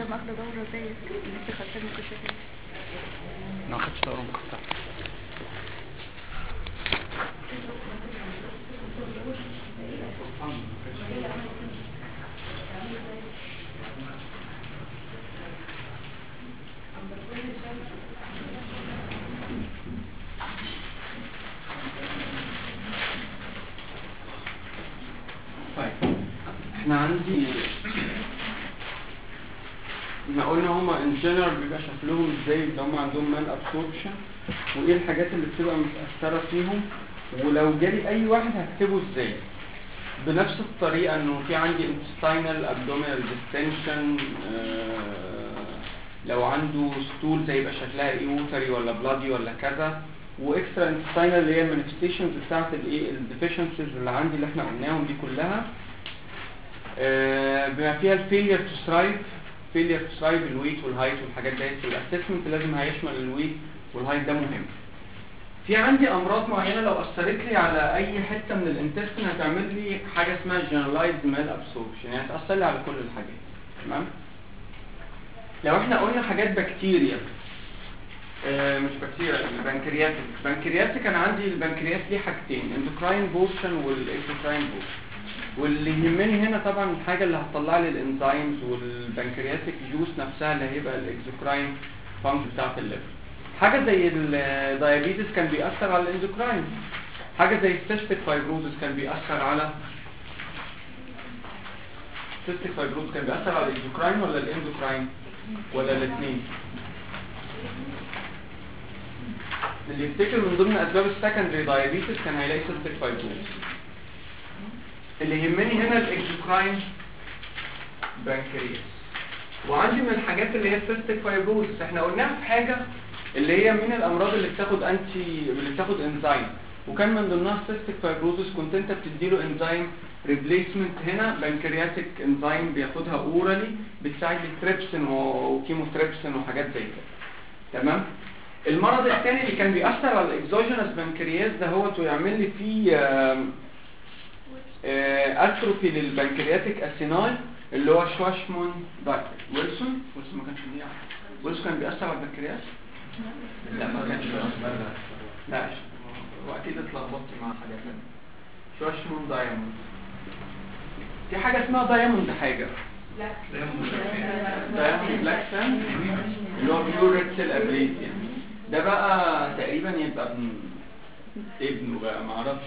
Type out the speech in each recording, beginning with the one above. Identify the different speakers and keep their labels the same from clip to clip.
Speaker 1: انا اخد دوره زيك لسه خدتها من كشف
Speaker 2: ما خدتش دورة مكثفة
Speaker 3: طيب احنا عندي احنا قلنا هما ان جنرال بيبقى شكلهم ازاي اللي هما عندهم مال ابسوربشن وايه الحاجات اللي بتبقى متاثره فيهم ولو جالي اي واحد هكتبه ازاي بنفس الطريقه انه في عندي intestinal abdominal distension آه لو عنده ستول زي يبقى شكلها ايه ووتري ولا بلادي ولا كذا واكسترا انتستينال اللي هي المانيفستيشنز بتاعت الايه الديفيشنسيز اللي عندي اللي احنا قلناهم دي كلها آه، بما فيها الفيلير تو سترايف فيلير تو سترايف الويت والهايت والحاجات ديت في الاسسمنت لازم هيشمل الويت والهايت ده مهم في عندي امراض معينه لو اثرت لي على اي حته من الانتستين هتعمل لي حاجه اسمها جنرالايزد مال ابسوربشن يعني تاثر لي على كل الحاجات تمام لو احنا قلنا حاجات بكتيريا آه، مش بكتيريا البنكرياتيك البنكرياتيك انا عندي البنكرياس ليه حاجتين اندوكراين بورشن والاكسوكراين بورشن واللي يهمني هنا طبعا الحاجه اللي هتطلع لي الانزيمز والبنكرياتيك جوس نفسها اللي هيبقى الاكسوكراين فانكشن بتاعت الليفر حاجه زي الدايابيتس كان بيأثر على الاندوكراين حاجه زي السيستيك فايبروزس كان بيأثر على السيستيك فايبروزس كان بيأثر على الاكسوكراين ولا الاندوكراين ولا الاثنين اللي يفتكر من ضمن اسباب السكندري دايابيتس كان هيلاقي سيستيك فايبروزس اللي يهمني هنا الاكزوكراين بانكرياس وعندي من الحاجات اللي هي السيستيك فايبروزس احنا قلناها في حاجه اللي هي من الامراض اللي بتاخد انتي اللي بتاخد انزيم وكان من ضمنها السيستيك فايبروزس كنت انت بتديله انزيم ريبليسمنت هنا بنكرياتيك انزيم بياخدها اورالي بتساعد التريبسين وكيموتريبسين وحاجات زي كده تمام المرض الثاني اللي كان بيأثر على الاكزوجينس بنكرياس ده هو ويعمل لي فيه آم، آه، اتروفي للبنكرياتيك اسيناي اللي هو شواشمون دايت ويلسون ويلسون ما كانش ليه ويلسون كان بيأثر على البنكرياس لا ما كانش بيأثر لا واكيد اتلخبطت مع حاجه ثانيه شواشمون دايموند في حاجه اسمها دايموند حاجه دايموند بلاك سان اللي هو بيور ريد سيل ابليزيا ده بقى تقريبا يبقى ابن ابنه بقى معرفش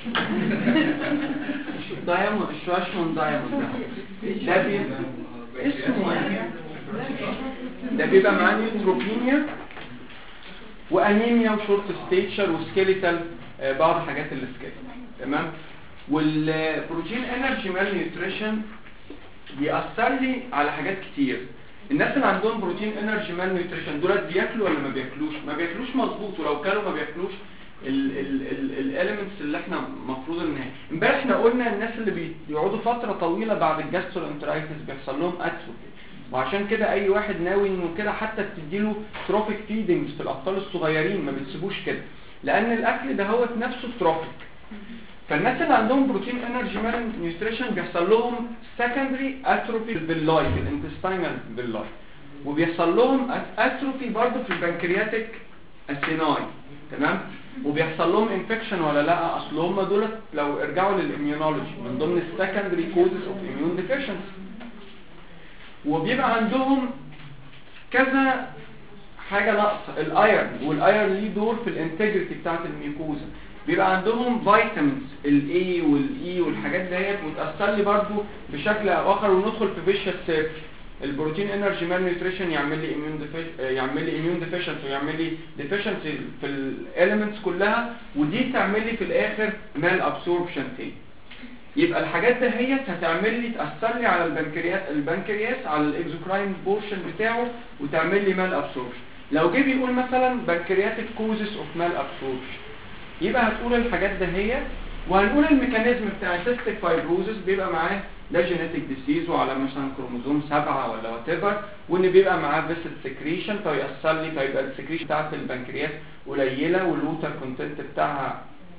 Speaker 3: دايموند الشواشمون دايموند ده ده بيبقى اسمه ايه؟ ده بيبقى معاه نيوتروبينيا وانيميا وشورت ستيتشر وسكيليتال آه، بعض حاجات السكيليتال تمام والبروتين انرجي مال نيوتريشن بيأثر لي على حاجات كتير الناس اللي عندهم بروتين انرجي مال نيوتريشن دولت بياكلوا ولا ما بياكلوش ما بياكلوش مظبوط ولو كانوا ما بياكلوش الاليمنتس اللي احنا المفروض ان امبارح احنا قلنا الناس اللي بيقعدوا فتره طويله بعد الجاسترونترايتس بيحصل لهم اتروفي وعشان كده اي واحد ناوي انه كده حتى بتديله تروفيك فيدنجز في الاطفال الصغيرين ما بتسيبوش كده لان الاكل ده هو نفسه تروفيك فالناس اللي عندهم بروتين انرجي مال نيوتريشن بيحصل لهم سكندري اتروفي باللاي في الانتستينال باللاي وبيحصل لهم اتروفي برضه في البنكرياتيك اسيناي تمام وبيحصل لهم انفكشن ولا لا اصل هم دول لو ارجعوا للاميونولوجي من ضمن السكندري كوزز اوف اميون ديفيشنسي وبيبقى عندهم كذا حاجة ناقصة الايرن والايرن ليه دور في الانتجريتي بتاعت الميكوزا بيبقى عندهم فيتامينز الاي والاي والحاجات ديت وتأثر لي برضو بشكل او اخر وندخل في فيشس سيركل البروتين انرجي مان نيوتريشن يعمل لي اميون يعمل لي اميون ديفيشنسي ويعمل لي ديفيشنسي في الاليمنتس كلها ودي تعمل لي في الاخر مال ابسوربشن تاني يبقى الحاجات دهيت هتعمل لي تاثر لي على البنكرياس البنكرياس على الاكزوكراين بورشن بتاعه وتعمل لي مال ابسوربشن لو جه بيقول مثلا بنكرياتيك كوزس اوف مال ابسوربشن يبقى هتقول الحاجات دهيت وهنقول الميكانيزم بتاع السيستيك فايبروزس بيبقى معاه ده جينيتك ديسيز وعلى مثلا كروموزوم 7 ولا وات ايفر وان بيبقى معاه فيسل سكريشن فيأثر لي فيبقى السكريشن بتاعت البنكرياس قليله والووتر كونتنت بتاعها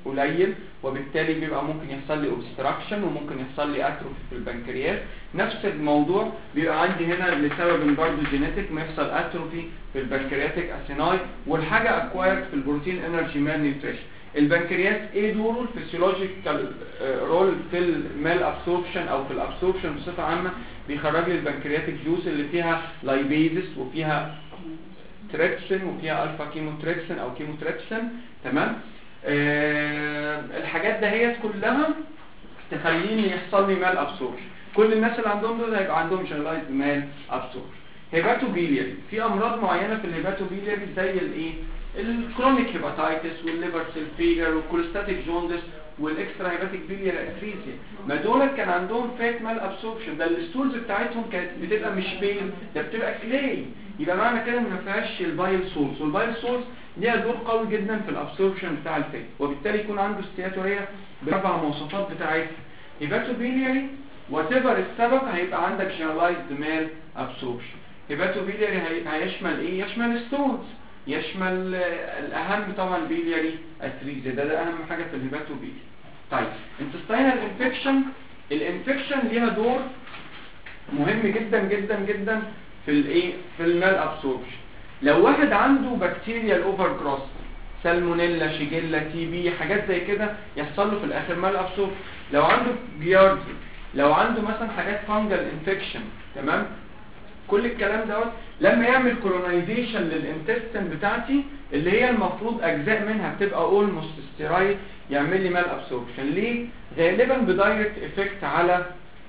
Speaker 3: قليل وبالتالي بيبقى ممكن يحصل لي اوبستراكشن وممكن يحصل لي اتروفي في البنكرياس نفس الموضوع بيبقى عندي هنا لسبب برضه جينيتك ما يحصل اتروفي في البنكرياتيك اسيناي والحاجه اكوايرد في البروتين انرجي مال نيوتريشن البنكرياس ايه دوره الفسيولوجيكال رول في المال ابسوربشن او في الابسوربشن بصفه عامه بيخرج لي البنكرياتيك جوز اللي فيها لايبيزس وفيها تريبسين وفيها الفا كيموتريبسين او كيموتريبسين تمام آه الحاجات دهيت كلها تخليني يحصل لي مال ابسوربشن كل الناس اللي عندهم دول هيبقى عندهم جنرالايز مال ابسوربشن هيباتوبيلياري في امراض معينه في الهيباتوبيلياري زي الايه الكرونيك هيباتايتس والليفر سيل فيجر والكوليستاتيك جوندس والاكسترا هيباتيك بيليار اتريزيا ما دول كان عندهم فات مال ابسوربشن ده الستولز بتاعتهم كانت بتبقى مش بيل ده بتبقى كلاي يبقى معنى كده ان ما فيهاش البايل سولز والبايل سولز ليها دور قوي جدا في الابسوربشن بتاع الفات وبالتالي يكون عنده استياتوريه باربع مواصفات بتاعتها هيباتوبيلياري وات ايفر السبب هيبقى عندك جنرالايزد مال ابسوربشن هيباتوبيلياري هيشمل ايه يشمل ستونز يشمل الاهم طبعا بيلياري اتريزيا ده ده اهم حاجه في الهيباتوبيلياري طيب انتستينال انفكشن الانفكشن ليها دور مهم جدا جدا جدا في الايه في المال ابسوربشن لو واحد عنده بكتيريا الاوفر كروس سالمونيلا شيجيلا تي بي حاجات زي كده يحصل له في الاخر مال ابسوربشن لو عنده جياردي لو عنده مثلا حاجات فانجل انفكشن تمام كل الكلام دوت لما يعمل كولونايزيشن للانتستين بتاعتي اللي هي المفروض اجزاء منها بتبقى اولموست ستيرايد يعمل لي مال ابسوربشن ليه غالبا بدايركت افكت على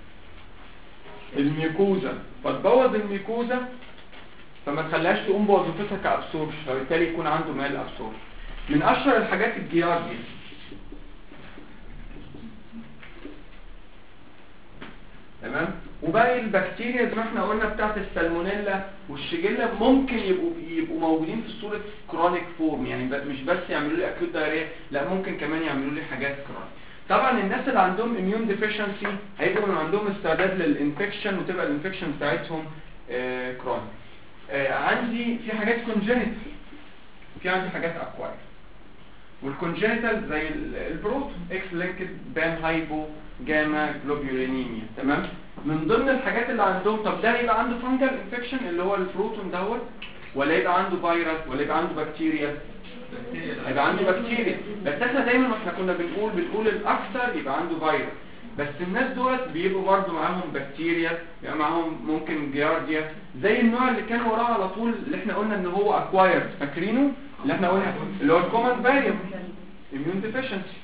Speaker 3: الميكوزا فتبوظ الميكوزا فما تخليهاش تقوم بوظيفتها كابسوربشن فبالتالي يكون عنده مال ابسوربشن من اشهر الحاجات الجياردي تمام وباقي البكتيريا زي ما احنا قلنا بتاعت السالمونيلا والشيجيلا ممكن يبقوا يبقوا موجودين في صوره كرونيك فورم يعني مش بس يعملوا لي اكيوت دايريا لا ممكن كمان يعملوا لي حاجات كرونيك طبعا الناس اللي عندهم اميون ديفيشنسي هيبقوا عندهم استعداد للانفكشن وتبقى الانفكشن بتاعتهم آه كرونيك آه عندي في حاجات كونجنتال في عندي حاجات اكواير والكونجنتال زي البروتون اكس لينكد بان هايبو جاما جلوبيولينيميا تمام من ضمن الحاجات اللي عندهم طب ده يبقى عنده فانجل انفكشن اللي هو البروتون دوت ولا يبقى عنده فيروس ولا يبقى عنده بكتيريا هيبقى عنده بكتيريا بس احنا دايما ما احنا كنا بنقول بنقول الاكثر يبقى عنده فيروس بس الناس دولت بيبقوا برضو معاهم بكتيريا يبقى معاهم ممكن جيارديا زي النوع اللي كان وراه على طول اللي احنا قلنا ان هو اكوايرد فاكرينه اللي احنا قلنا اللي هو الكومن فاريبل اميون ديفيشنسي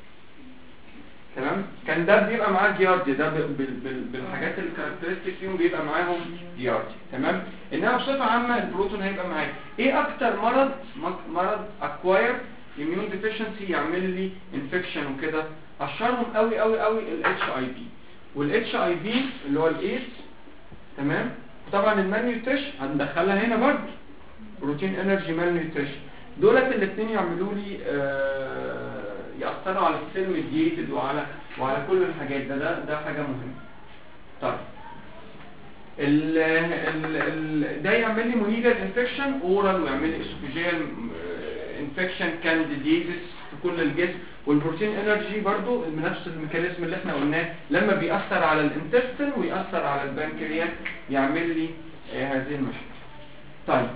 Speaker 3: تمام كان ده بيبقى معاه جيارديا ده بال بال بالحاجات الكاركترستيك فيهم بيبقى معاهم جيارديا تمام انما بصفه عامه البروتون هيبقى معايا ايه اكتر مرض مرض اكواير اميون ديفيشنسي يعمل لي انفكشن وكده اشهرهم قوي قوي قوي الاتش اي في والاتش اي في اللي هو الايدز تمام طبعا المالنيوتريشن هندخلها هنا برضه بروتين انرجي مالنيوتريشن دولت الاثنين يعملوا لي آه يأثروا على السيل ميديتد وعلى وعلى كل الحاجات ده ده, ده حاجة مهمة طيب ال ال ال ده يعمل لي مونيجال انفكشن اورال ويعمل لي اسوفيجيال انفكشن كانديديزس في كل الجسم والبروتين انرجي برضو نفس الميكانيزم اللي احنا قلناه لما بيأثر على الانتستين ويأثر على البنكرياس يعمل لي آه هذه المشكلة طيب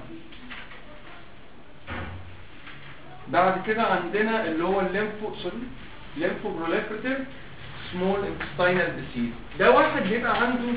Speaker 3: بعد كده عندنا اللي هو الليمفو سوري ليمفو بروليفريتيف سمول انتستينال ديسيز ده واحد بيبقى عنده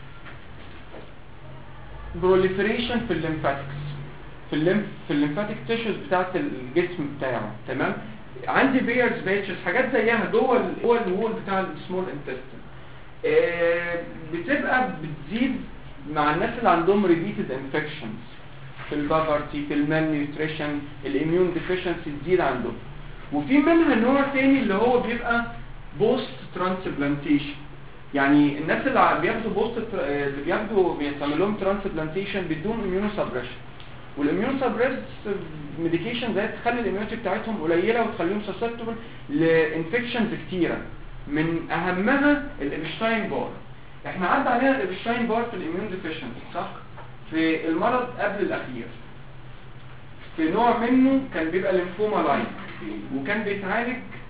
Speaker 3: بروليفريشن في الليمفاتكس في الليمف في الليمفاتيك تيشوز بتاعت الجسم بتاعه تمام عندي بيرز بيتشز حاجات زيها جوه ال جوه الوول بتاع السمول انتستين آه بتبقى بتزيد مع الناس اللي عندهم ريبيتد انفكشنز في البافرتي في المال نيوتريشن الاميون ديفيشنسي تزيد عندهم وفي منها نوع تاني اللي هو بيبقى بوست ترانسبلانتيشن يعني الناس اللي بياخدوا بوست اللي بياخدوا بيتعمل لهم ترانسبلانتيشن بدون اميونو سبريشن والاميون سبريس ميديكيشن زي تخلي الاميونيتي بتاعتهم قليله وتخليهم سسبتبل لانفكشنز كتيره من اهمها الابشتاين بار احنا عدى علينا الابشتاين بار في الاميون ديفيشنسي صح في المرض قبل الاخير في نوع منه كان بيبقى لينفوما لاين وكان بيتعالج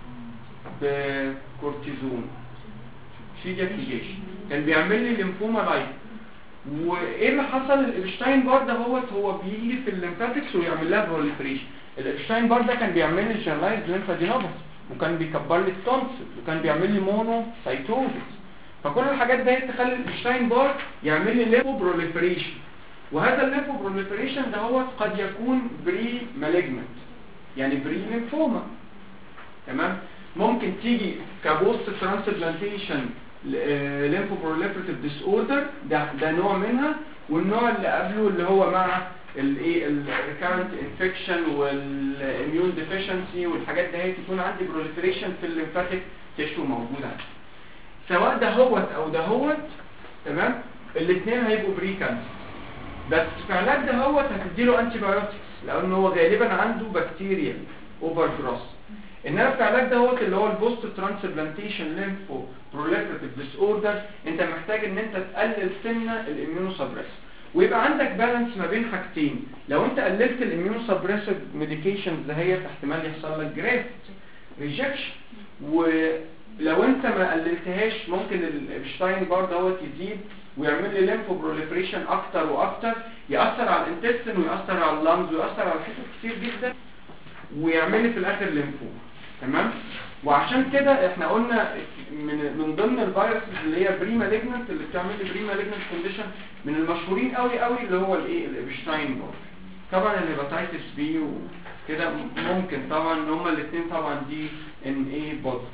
Speaker 3: بكورتيزون شيد ابليكيشن كان بيعمل لي ليمفوما لايت وايه اللي حصل الابشتاين بار ده هو هو بيجي في الليمفاتكس ويعمل لها بروليفريشن الابشتاين بار ده كان بيعمل لي جنرالايز ليمفادينوباث وكان بيكبر لي التونسل وكان بيعمل لي مونو سايتوزيس فكل الحاجات دي تخلي الابشتاين بار يعمل لي ليمفو بروليفريشن وهذا الليمفو بروليفريشن ده هو قد يكون بري مالجمنت يعني بري ليمفوما تمام ممكن تيجي كبوست ترانسبلانتيشن ليمفو بروليفريتيف ديس اوردر ده ده نوع منها والنوع اللي قبله اللي هو مع الايه الريكارنت انفكشن والاميون ديفيشنسي والحاجات دي هي تكون عندي بروليفريشن في الليمفاتيك تيشو موجود عندي سواء ده هوت او ده هوت تمام الاثنين هيبقوا بري كانسر بس في علاج ده هوت هتديله انتي بايوتكس لان هو غالبا عنده بكتيريا اوفر جروس انما في علاج ده هوت اللي هو البوست ترانسبلانتيشن ليمفو بروليفريتيف ديس اوردر انت محتاج ان انت تقلل سنه الاميونو سبريس ويبقى عندك بالانس ما بين حاجتين لو انت قللت الاميونو سبريسيف ميديكيشنز دهيت احتمال يحصل لك جرافت ريجكشن ولو انت ما قللتهاش ممكن الابشتاين بار دوت يزيد ويعمل لي ليمفو بروليفريشن اكتر واكتر ياثر على الانتستين وياثر على اللانز وياثر على حتت كتير جدا ويعمل لي في الاخر ليمفوما تمام وعشان كده احنا قلنا من من ضمن الفيروسز اللي هي بري مالجنت اللي بتعمل لي بري مالجنت كونديشن من المشهورين قوي قوي اللي هو الايه الابشتاين بار طبعا الهيباتيتس بي وكده ممكن طبعا ان هما الاثنين طبعا دي ان ايه بوزيتيف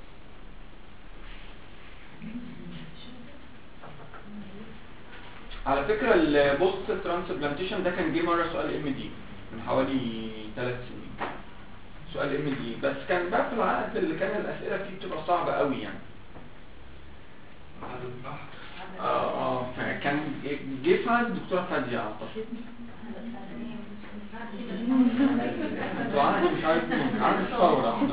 Speaker 3: على فكرة البوست ترانسبلانتيشن ده كان جه مرة سؤال ام دي من حوالي ثلاث سنين سؤال ام دي بس كان بقى في العقد اللي كان الاسئله فيه بتبقى صعبه قوي يعني اه اه فكان جه في عقد الدكتوره فاديه اعتقد دعاء مش عارف مين عارف الثوره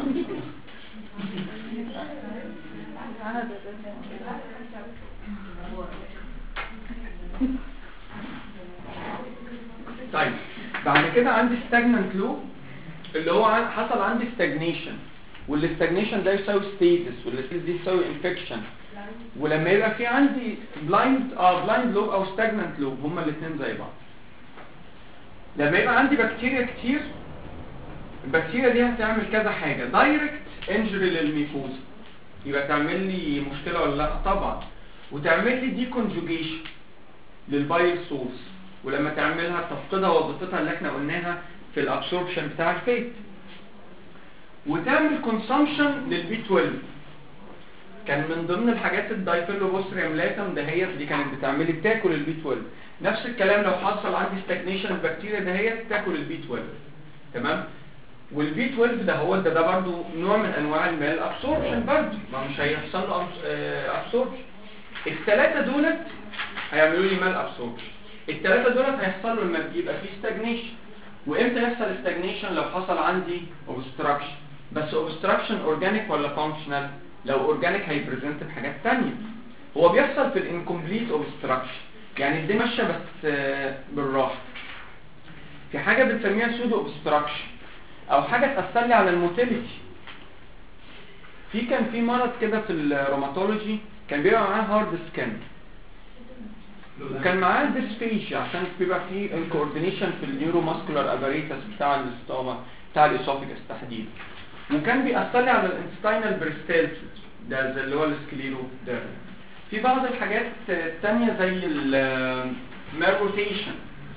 Speaker 3: طيب بعد كده عندي stagnant لوب اللي هو عن- حصل عندي stagnation والاستجنيشن ده يساوي ستيتس والستيتس دي يساوي انفكشن ولما يبقى في عندي بلايند اه بلايند لوب او stagnant لوب هما الاثنين زي بعض لما يبقى عندي بكتيريا كتير البكتيريا دي هتعمل كذا حاجه دايركت انجري للميكوزا يبقى تعمل لي مشكله ولا لا طبعا وتعمل لي دي كونجوجيشن للبايل سورس ولما تعملها تفقدها وظيفتها اللي احنا قلناها في الابسوربشن بتاع الفيت وتعمل كونسامشن للبي 12 كان من ضمن الحاجات الدايفيلوبوستريم لاتم دهيت دي كانت بتعمل لي بتاكل البي 12 نفس الكلام لو حصل عندي ستاجنيشن البكتيريا دهيت تاكل البي 12 تمام والبي 12 ده هو ده ده برضه نوع من انواع المال ابسوربشن برضه ما مش هيحصل له ابسوربشن الثلاثه دولت هيعملوا لي مال ابسوربشن الثلاثه دولت هيحصل له لما يبقى في ستاجنيشن وامتى يحصل استاجنيشن لو حصل عندي اوبستراكشن بس اوبستراكشن اورجانيك ولا فانكشنال لو اورجانيك هيبريزنت بحاجات ثانيه هو بيحصل في الانكمبليت اوبستراكشن يعني الدنيا ماشيه بس آه، بالراحه في حاجه بنسميها سودو اوبستراكشن او حاجه تاثر لي على الموتيليتي في كان في مرض كده في الروماتولوجي كان بيبقى معاه هارد سكان وكان معاه ديسفيشيا عشان بيبقى في الكوردينيشن في النيورو ماسكولار اباريتس بتاع الاستوما بتاع الاسوفيجاس تحديدا وكان بيأثر لي على الانستاينال بريستالس ده زي اللي هو السكليرو ده في بعض الحاجات التانية زي الميروتيشن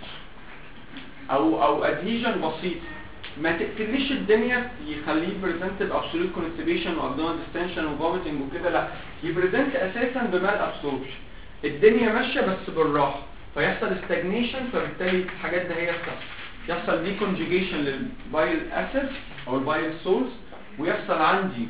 Speaker 3: او او ادهيجن بسيط ما تقتليش الدنيا يخليه بريزنت بابسولوت كونستيبيشن وابدومين ديستنشن وفوميتنج وكده لا يبريزنت اساسا بمال ابسوربشن الدنيا ماشيه بس بالراحه فيحصل استجنيشن فبالتالي الحاجات ده هي بتحصل يحصل دي كونجيجيشن للبايل اسيد او البايل سورس ويحصل عندي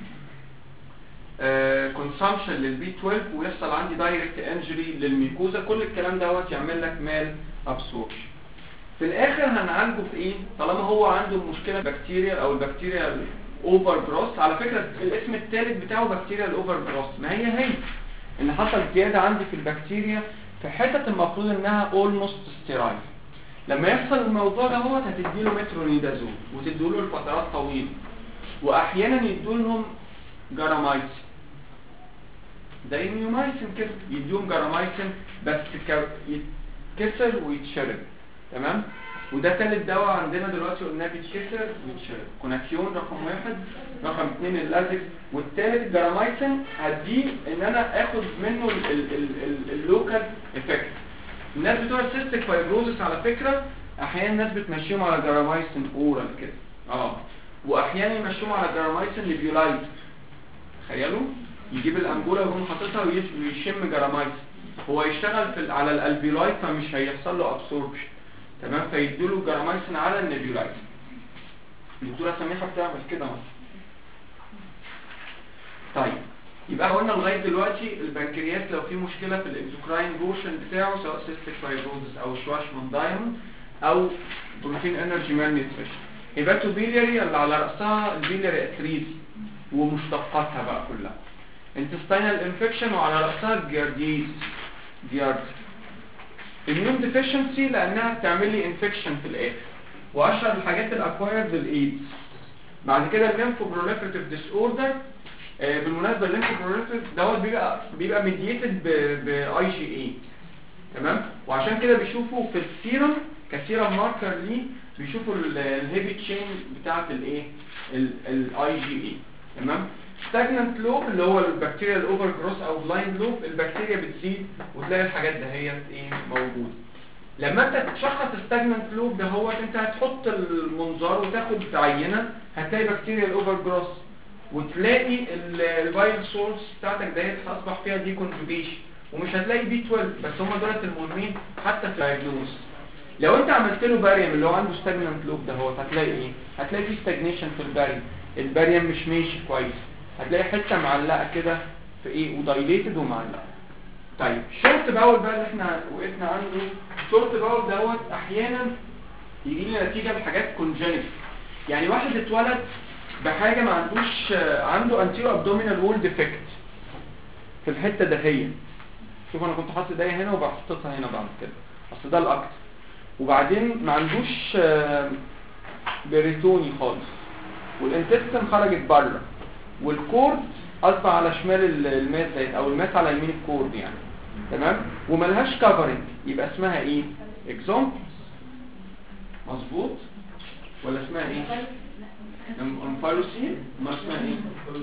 Speaker 3: كونسامشن للبي 12 ويحصل عندي دايركت انجري للميكوزا كل الكلام دوت يعمل لك مال ابسوربشن في الاخر هنعالجه في ايه طالما هو عنده المشكله بكتيريا او البكتيريا الاوفر جروس على فكره الاسم الثالث بتاعه بكتيريا الاوفر جروس ما هي هي ان حصل زياده عندي في البكتيريا في حتت المفروض انها اولموست ستيرايل لما يحصل الموضوع ده هو هتديله مترونيدازول وتديله لفترات طويله واحيانا يدوا لهم جرامايسين زي النيومايسين كده يديهم جرامايسين بس ك- يتكسر ويتشرب تمام وده تالت دواء عندنا دلوقتي قلناه بيتكسر ويتشرب كوناكيون رقم واحد رقم اثنين اللازكس والتالت جرامايسين هديه ان انا اخد منه ال- ال- ال- ال- اللوكال افكت الناس بتوع السيستيك فايبروزس على فكرة احيانا الناس بتمشيهم على جرامايسين اورال كده اه واحيانا يمشيهم على جرامايسين ليبيولايز تخيلوا يجيب الانبوله ويقوم حاططها ويش- ويشم جرامايسين هو يشتغل في ال- على الالبيولايت فمش هيحصل له ابسوربشن تمام فيديله جرامايسين على النيبيولايز الدكتوره سميحه بتعمل كده مثلا طيب يبقى قلنا لغايه دلوقتي البنكرياس لو في مشكله في الاكزوكراين بورشن بتاعه سواء سيستيك فايبروزس او شواشمان دايموند او بروتين انرجي مان نيوتريشن هيباتوبيلياري اللي على راسها البيلياري اتريزي ومشتقاتها بقى كلها انتستينال انفكشن وعلى راسها الجارديز جياردز immune deficiency لانها بتعمل لي انفكشن في الاخر واشهر الحاجات الاكوايرد الايدز بعد كده الليمفوبروليفريتيف ديس اوردر بالمناسبه الليمفوبروليفريتيف دوت بيبقى بيبقى ميديتد باي جي اي تمام وعشان كده بيشوفوا في السيرم كسيرم ماركر ليه بيشوفوا الهيفي تشين بتاعه الايه الاي جي اي تمام ستاجننت لوب اللي هو البكتيريا الاوفر جروس او بلايند لوب البكتيريا بتزيد وتلاقي الحاجات دهيت ايه موجوده لما انت تشخص الستاجننت لوب ده هو انت هتحط المنظار وتاخد عينه هتلاقي بكتيريا الاوفر جروس وتلاقي الفايل سورس بتاعتك دهيت اصبح فيها دي كونجوجيشن ومش هتلاقي بي 12 بس هم دولت المهمين حتى في الدايجنوز لو انت عملت له باريم اللي هو عنده ستاجننت لوب ده هو هتلاقي ايه هتلاقي فيه ستاجنيشن في الباريم الباريم مش ماشي كويس هتلاقي حته معلقه كده في ايه ودايليتد ومعلقه طيب شورت باول بقى اللي احنا وقفنا عنده شورت باول دوت احيانا يجي لي نتيجه لحاجات كونجنيت يعني واحد اتولد بحاجه ما عندوش آه، عنده انتيرو ابدومينال وول ديفكت في الحته دهيه شوف انا كنت حاطط ده هنا وبحطها هنا بعد كده اصل ده الاكتر وبعدين ما عندوش آه، بريتوني خالص والانتستين خرجت بره والكورد اصبح على شمال ال- الماس ديت او الماس على يمين الكورد يعني تمام وملهاش كفرنج يبقى اسمها ايه اكزوم مظبوط ولا اسمها ايه انفالوسين ما اسمها ايه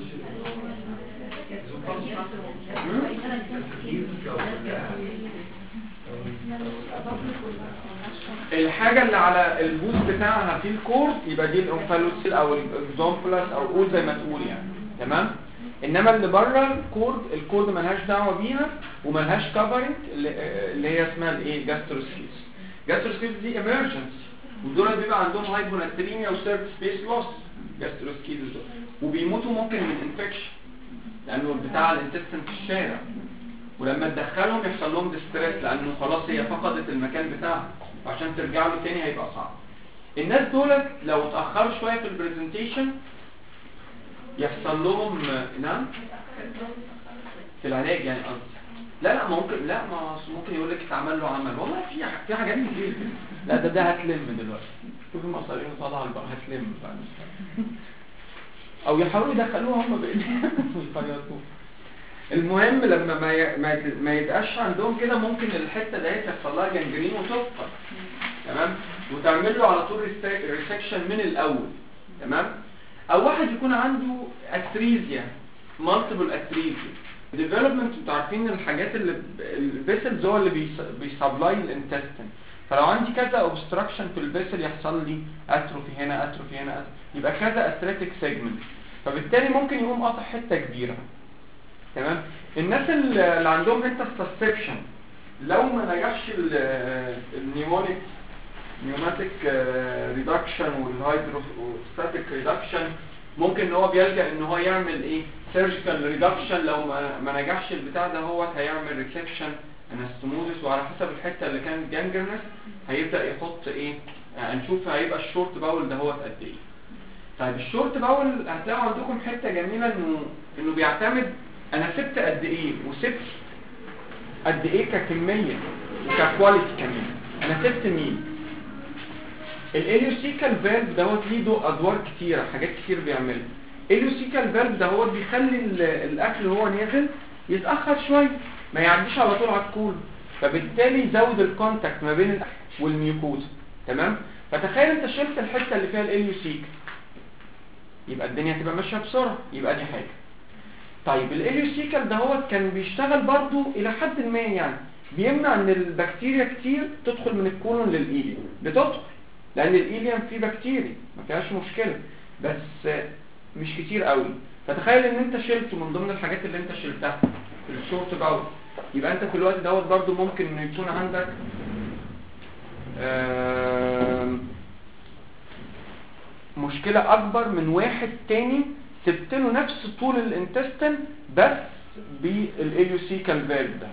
Speaker 3: الحاجة اللي على البوز بتاعها في الكورد يبقى دي الانفالوسيل او الاكزومبلاس او قول زي ما تقول يعني تمام انما اللي بره الكورد الكورد ملهاش دعوه بيها وملهاش كفرنج اللي, اللي هي اسمها الايه جاستروسكيز جاستروسكيز دي ايمرجنسي ودول بيبقى عندهم هايبوناتريميا وسيرف سبيس لوس جاستروسكيز دول وبيموتوا ممكن من انفكشن لانه بتاع الانتستين في الشارع ولما تدخلهم يحصل لهم ديستريس لانه خلاص هي فقدت المكان بتاعها وعشان ترجع له تاني هيبقى صعب الناس دول لو اتاخروا شويه في البرزنتيشن يحصل لهم نعم في العلاج يعني قصدي لا لا ممكن لا ما أصل ممكن يقول لك اتعمل له عمل والله في ح- في حاجات كتير كده. لا ده ده هتلم دلوقتي شوف المصاريف طالعه البقى هتلم بقى او يحاولوا يدخلوها هم بايديهم ويخيطوها المهم لما ما ي... ما, ي... ما يبقاش عندهم كده ممكن الحته ديت يحصل لها جنجرين وتفقد تمام وتعمل له على طول ريسكشن من الاول تمام او واحد يكون عنده اتريزيا مالتيبل اتريزيا ديفلوبمنت انتوا عارفين الحاجات اللي الفيسلز هو اللي بيس... بيسبلاي الانتستين فلو عندي كذا اوبستراكشن في الفيسل يحصل لي اتروفي هنا اتروفي هنا أتروفي. يبقى كذا اتريتيك سيجمنت فبالتالي ممكن يقوم قاطع حته كبيره تمام الناس اللي اللي عندهم انت سسبشن لو ما نجحش النيمونيك نيوماتيك ريدكشن والهيدروستاتيك ريدكشن ممكن ان هو بيلجا ان هو يعمل ايه سيرجيكال ريدكشن لو ما, ما نجحش البتاع ده هو هيعمل ريسكشن انستموزس وعلى حسب الحته اللي كانت جانجرنس هيبدا يحط ايه هنشوف هيبقى الشورت باول ده هو قد ايه طيب الشورت باول هتلاقوا عندكم حته جميله انه انه بيعتمد انا سبت قد ايه وسبت قد ايه ككميه وككواليتي كمان انا سبت مين الاليوسيكال فالف دوت ليه دو ادوار كتيره حاجات كتير بيعملها اليوسيكال فالف ده هو بيخلي ال- الاكل وهو نازل يتاخر شويه ما يعديش على طول على الكول فبالتالي يزود الكونتاكت ما بين الاكل والميوكوزا تمام فتخيل انت شلت الحته اللي فيها الاليوسيك يبقى الدنيا هتبقى ماشيه بسرعه يبقى دي حاجه طيب الاليوسيكال ده هو كان بيشتغل برضو الى حد ما يعني بيمنع ان البكتيريا كتير تدخل من الكولون للايليوم بتدخل لان الايليوم فيه بكتيريا ما فيهاش مشكله بس مش كتير قوي فتخيل ان انت شلته من ضمن الحاجات اللي انت شلتها في الشورت باول يبقى انت في الوقت دوت برضو ممكن انه يكون عندك آم، مشكلة اكبر من واحد تاني سبت له نفس طول الانتستين بس بالاليوسيكال فالف ده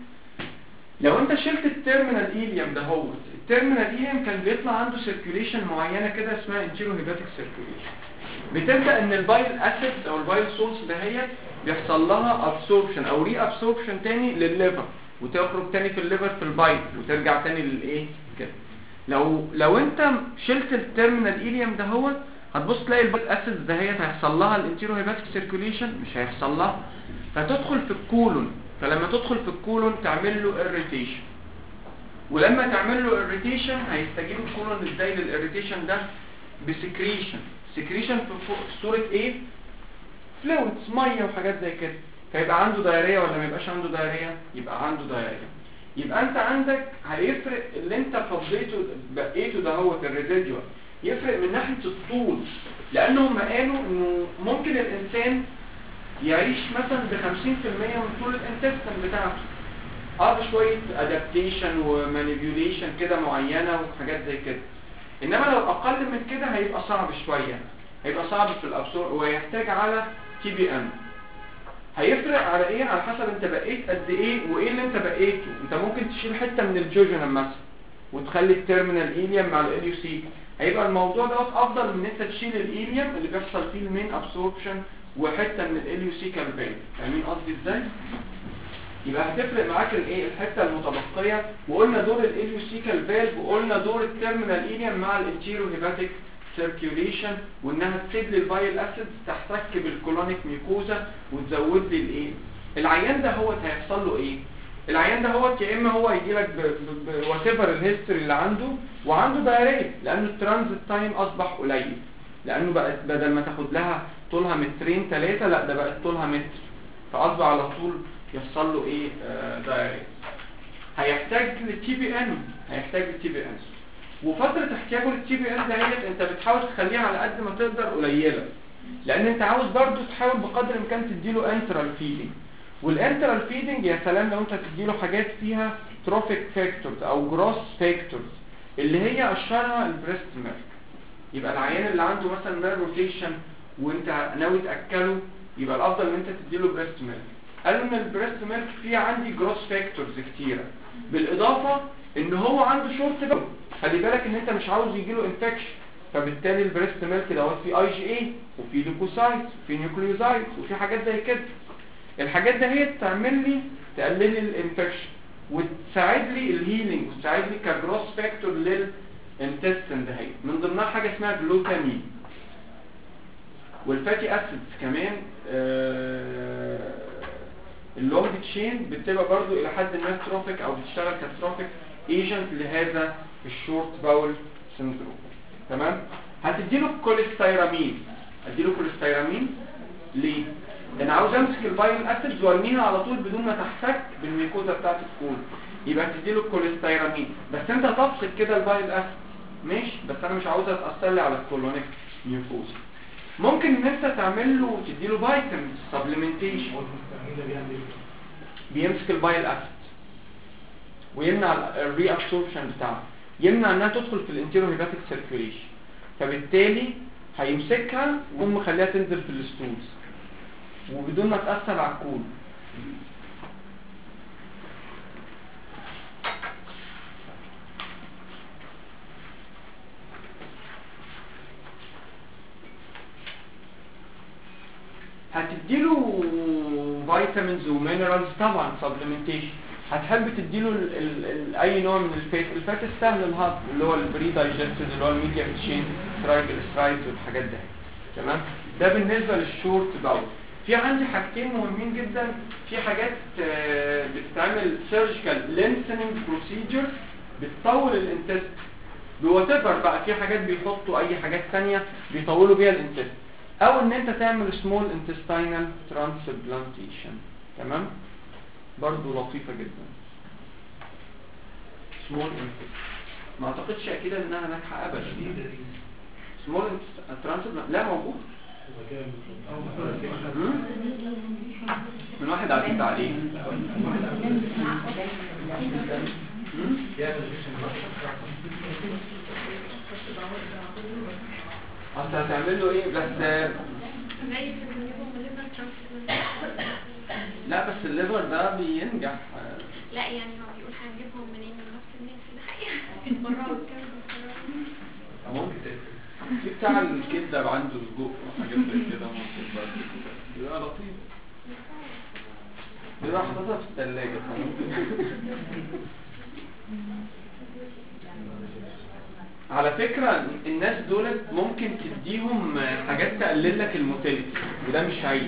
Speaker 3: لو انت شلت التيرمينال ايليوم ده هو التيرمينال ايليوم كان بيطلع عنده سيركيوليشن معينه كده اسمها انتيرو هيباتيك سيركيوليشن بتبدا ان البايل اسيدز او البايل سولز دهيت بيحصل لها ابسوربشن او ري ابسوربشن تاني للليفر وتخرج تاني في الليفر في البايل وترجع تاني للايه كده لو لو انت شلت التيرمينال ايليوم ده هو هتبص تلاقي البايل اسيدز دهيت هيحصل لها الانتيرو هيباتيك سيركيوليشن مش هيحصل لها فتدخل في الكولون فلما تدخل في الكولون تعمل له irritation ولما تعمل له irritation هيستجيب الكولون ازاي للirritation ده بسكريشن سكريشن في فوق- في صورة ايه فلويدز ميه وحاجات زي كده فيبقى عنده دايريه ولا ما يبقاش عنده دايريه يبقى عنده دايريه يبقى انت عندك هيفرق اللي انت فضيته بقيته ده هو الريزيديوال يفرق من ناحيه الطول لانهم قالوا انه ممكن الانسان يعيش مثلا ب 50% من طول الانتستين بتاعته اه بشويه ادابتيشن ومانيبيوليشن كده معينه وحاجات زي كده انما لو اقل من كده هيبقى صعب شويه هيبقى صعب في الابسور ويحتاج على تي بي ام هيفرق على ايه على حسب انت بقيت قد ايه وايه اللي انت بقيته انت ممكن تشيل حته من الجوجنم مثلا وتخلي التيرمينال ايليوم مع الاليوسيك هيبقى الموضوع دوت افضل من ان انت تشيل الايليوم اللي بيحصل فيه المين ابسوربشن وحته من الاليوسيكال فين فاهمين قصدي ازاي يبقى هتفرق معاك الايه الحته المتبقيه وقلنا دور الاليوسيكال فالف وقلنا دور التيرمينال ايليوم مع الانتيرو هيباتيك سيركيوليشن وانها تسيب لي الفايل اسيدز تحتك بالكولونيك ميكوزا وتزود لي الايه العيان ده هو هيحصل له ايه العيان ده هو يا اما هو يجي لك وات ايفر الهيستوري اللي عنده وعنده دايريه لانه الترانزيت تايم اصبح قليل لانه بقت بدل ما تاخد لها طولها مترين ثلاثه لا ده بقت طولها متر فاصبح على طول يحصل له ايه آه دايريه هيحتاج للتي بي ان هيحتاج للتي بي ان وفتره احتياجه للتي بي ان دهيت انت بتحاول تخليها على قد ما تقدر قليله لان انت عاوز برضو تحاول بقدر الامكان تديله انترال فيدنج والانترال فيدنج يا سلام لو انت تديله حاجات فيها تروفيك فاكتورز او جروس فاكتورز اللي هي اشهرها البريست ميلك يبقى العيان اللي عنده مثلا ميل روتيشن وانت ناوي تاكله يبقى الافضل ان انت تديله بريست ميلك قالوا ان البريست ميلك فيه عندي جروس فاكتورز كتيره بالاضافه ان هو عنده شورت بول خلي بالك ان انت مش عاوز يجيله انفكشن فبالتالي البريست ميلك دوت فيه اي جي اي وفيه ليكوسايت وفيه نيوكليوزايت وفيه حاجات زي كده الحاجات ده هي تعمل لي تقلل لي الانفكشن وتساعد لي الهيلينج وتساعد لي كجروس فاكتور للانتستين ده هي من ضمنها حاجه اسمها جلوتامين والفاتي اسيدز كمان آه اللونج تشين بتبقى برضو الى حد ما تروفيك او بتشتغل كتروفيك ايجنت لهذا الشورت باول سندروم تمام هتديله كوليستيرامين اديله كوليستيرامين ليه انا عاوز امسك البايل اسيدز وارميها على طول بدون ما تحتك بالميكوزا بتاعت الكول يبقى تديله الكوليستيرامين بس انت تفصل كده البايل اسيد ماشي بس انا مش عاوزها تاثر لي على الكولونيك ميوكوزا ممكن ان انت تعمل له تديله فيتامين سبلمنتيشن بيمسك البايل اسيد ويمنع الري ابسوربشن بتاعه يمنع انها تدخل في الانتيرو هيباتيك سيركيوليشن فبالتالي هيمسكها ويقوم مخليها تنزل في الستولز وبدون ما تاثر على الكول هتديله فيتامينز ومينرالز طبعا سبلمنتيشن هتحب تديله ال ال ال اي نوع من الفات الفات السهل الهضم اللي هو البري دايجستد اللي هو الميديا تشين ترايجلسرايدز والحاجات دي تمام ده بالنسبه للشورت باول في عندي حاجتين مهمين جدا في حاجات آه، بتتعمل سيرجيكال لينسنينج بروسيجر بتطول الانتست بواتيفر بقى في حاجات بيحطوا اي حاجات ثانيه بيطولوا بيها الانتست او ان انت تعمل سمول انتستينال ترانسبلانتيشن تمام برضو لطيفه جدا سمول انتست ما اعتقدش اكيد انها ناجحه ابدا سمول ترانسبلانت لا موجود مم؟ من واحد عديت عليه مم؟ اصل هتعمل له ايه بس
Speaker 1: زي في النيوم ليفر ترانسبلانت
Speaker 3: لا بس الليفر ده بينجح
Speaker 1: لا يعني هو بيقول هنجيبهم منين من نفس الناس ده حقيقة يتبرعوا بكام بيتبرعوا
Speaker 2: ممكن تقفل
Speaker 3: في بتاع الكبده عنده سجق وحاجات زي كده ممكن برضه بيبقى لطيف بيبقى حاططها في الثلاجه فممكن على فكرة الناس دولت ممكن تديهم حاجات تقلل لك الموتيليتي وده مش عيب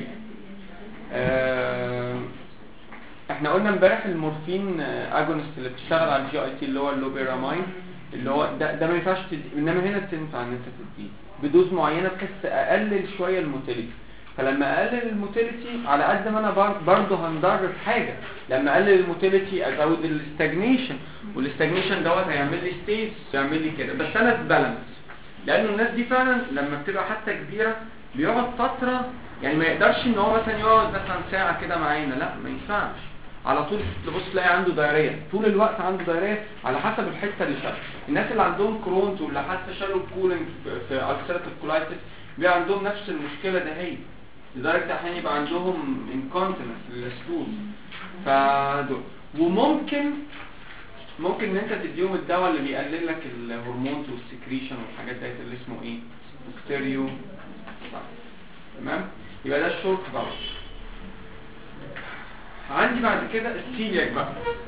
Speaker 3: آه، احنا قلنا امبارح المورفين اجونست اللي بتشتغل على الجي اي تي اللي هو اللوبيرامين اللي هو ده, ده ما ينفعش تدي انما هنا تنفع ان انت تديه بدوز معينه بحيث اقلل شويه الموتيليتي فلما اقلل الموتيليتي على قد ما انا بر- برضه هنضر في حاجه لما اقلل الموتيليتي ازود الاستجنيشن والاستجنيشن دوت هيعمل لي ستيز يعمل لي كده بس انا في بالانس لانه الناس دي فعلا لما بتبقى حتى كبيره بيقعد فتره يعني ما يقدرش ان هو مثلا يقعد مثلا ساعه كده معانا لا ما ينفعش على طول تبص تلاقي عنده دايريه طول الوقت عنده دايريه على حسب الحته اللي شالها الناس اللي عندهم كرونز واللي حتى شالوا الكولينج في السيرت الكولايتس بيبقى عندهم نفس المشكله ده هي لدرجه احيانا يبقى عندهم انكونتينس للستول فدول وممكن ممكن ان انت تديهم الدواء اللي بيقلل لك الهرمونز والسكريشن والحاجات ديت اللي اسمه ايه ستيريو تمام يبقى ده الشورت باور عندي بعد كده السيلياك بقى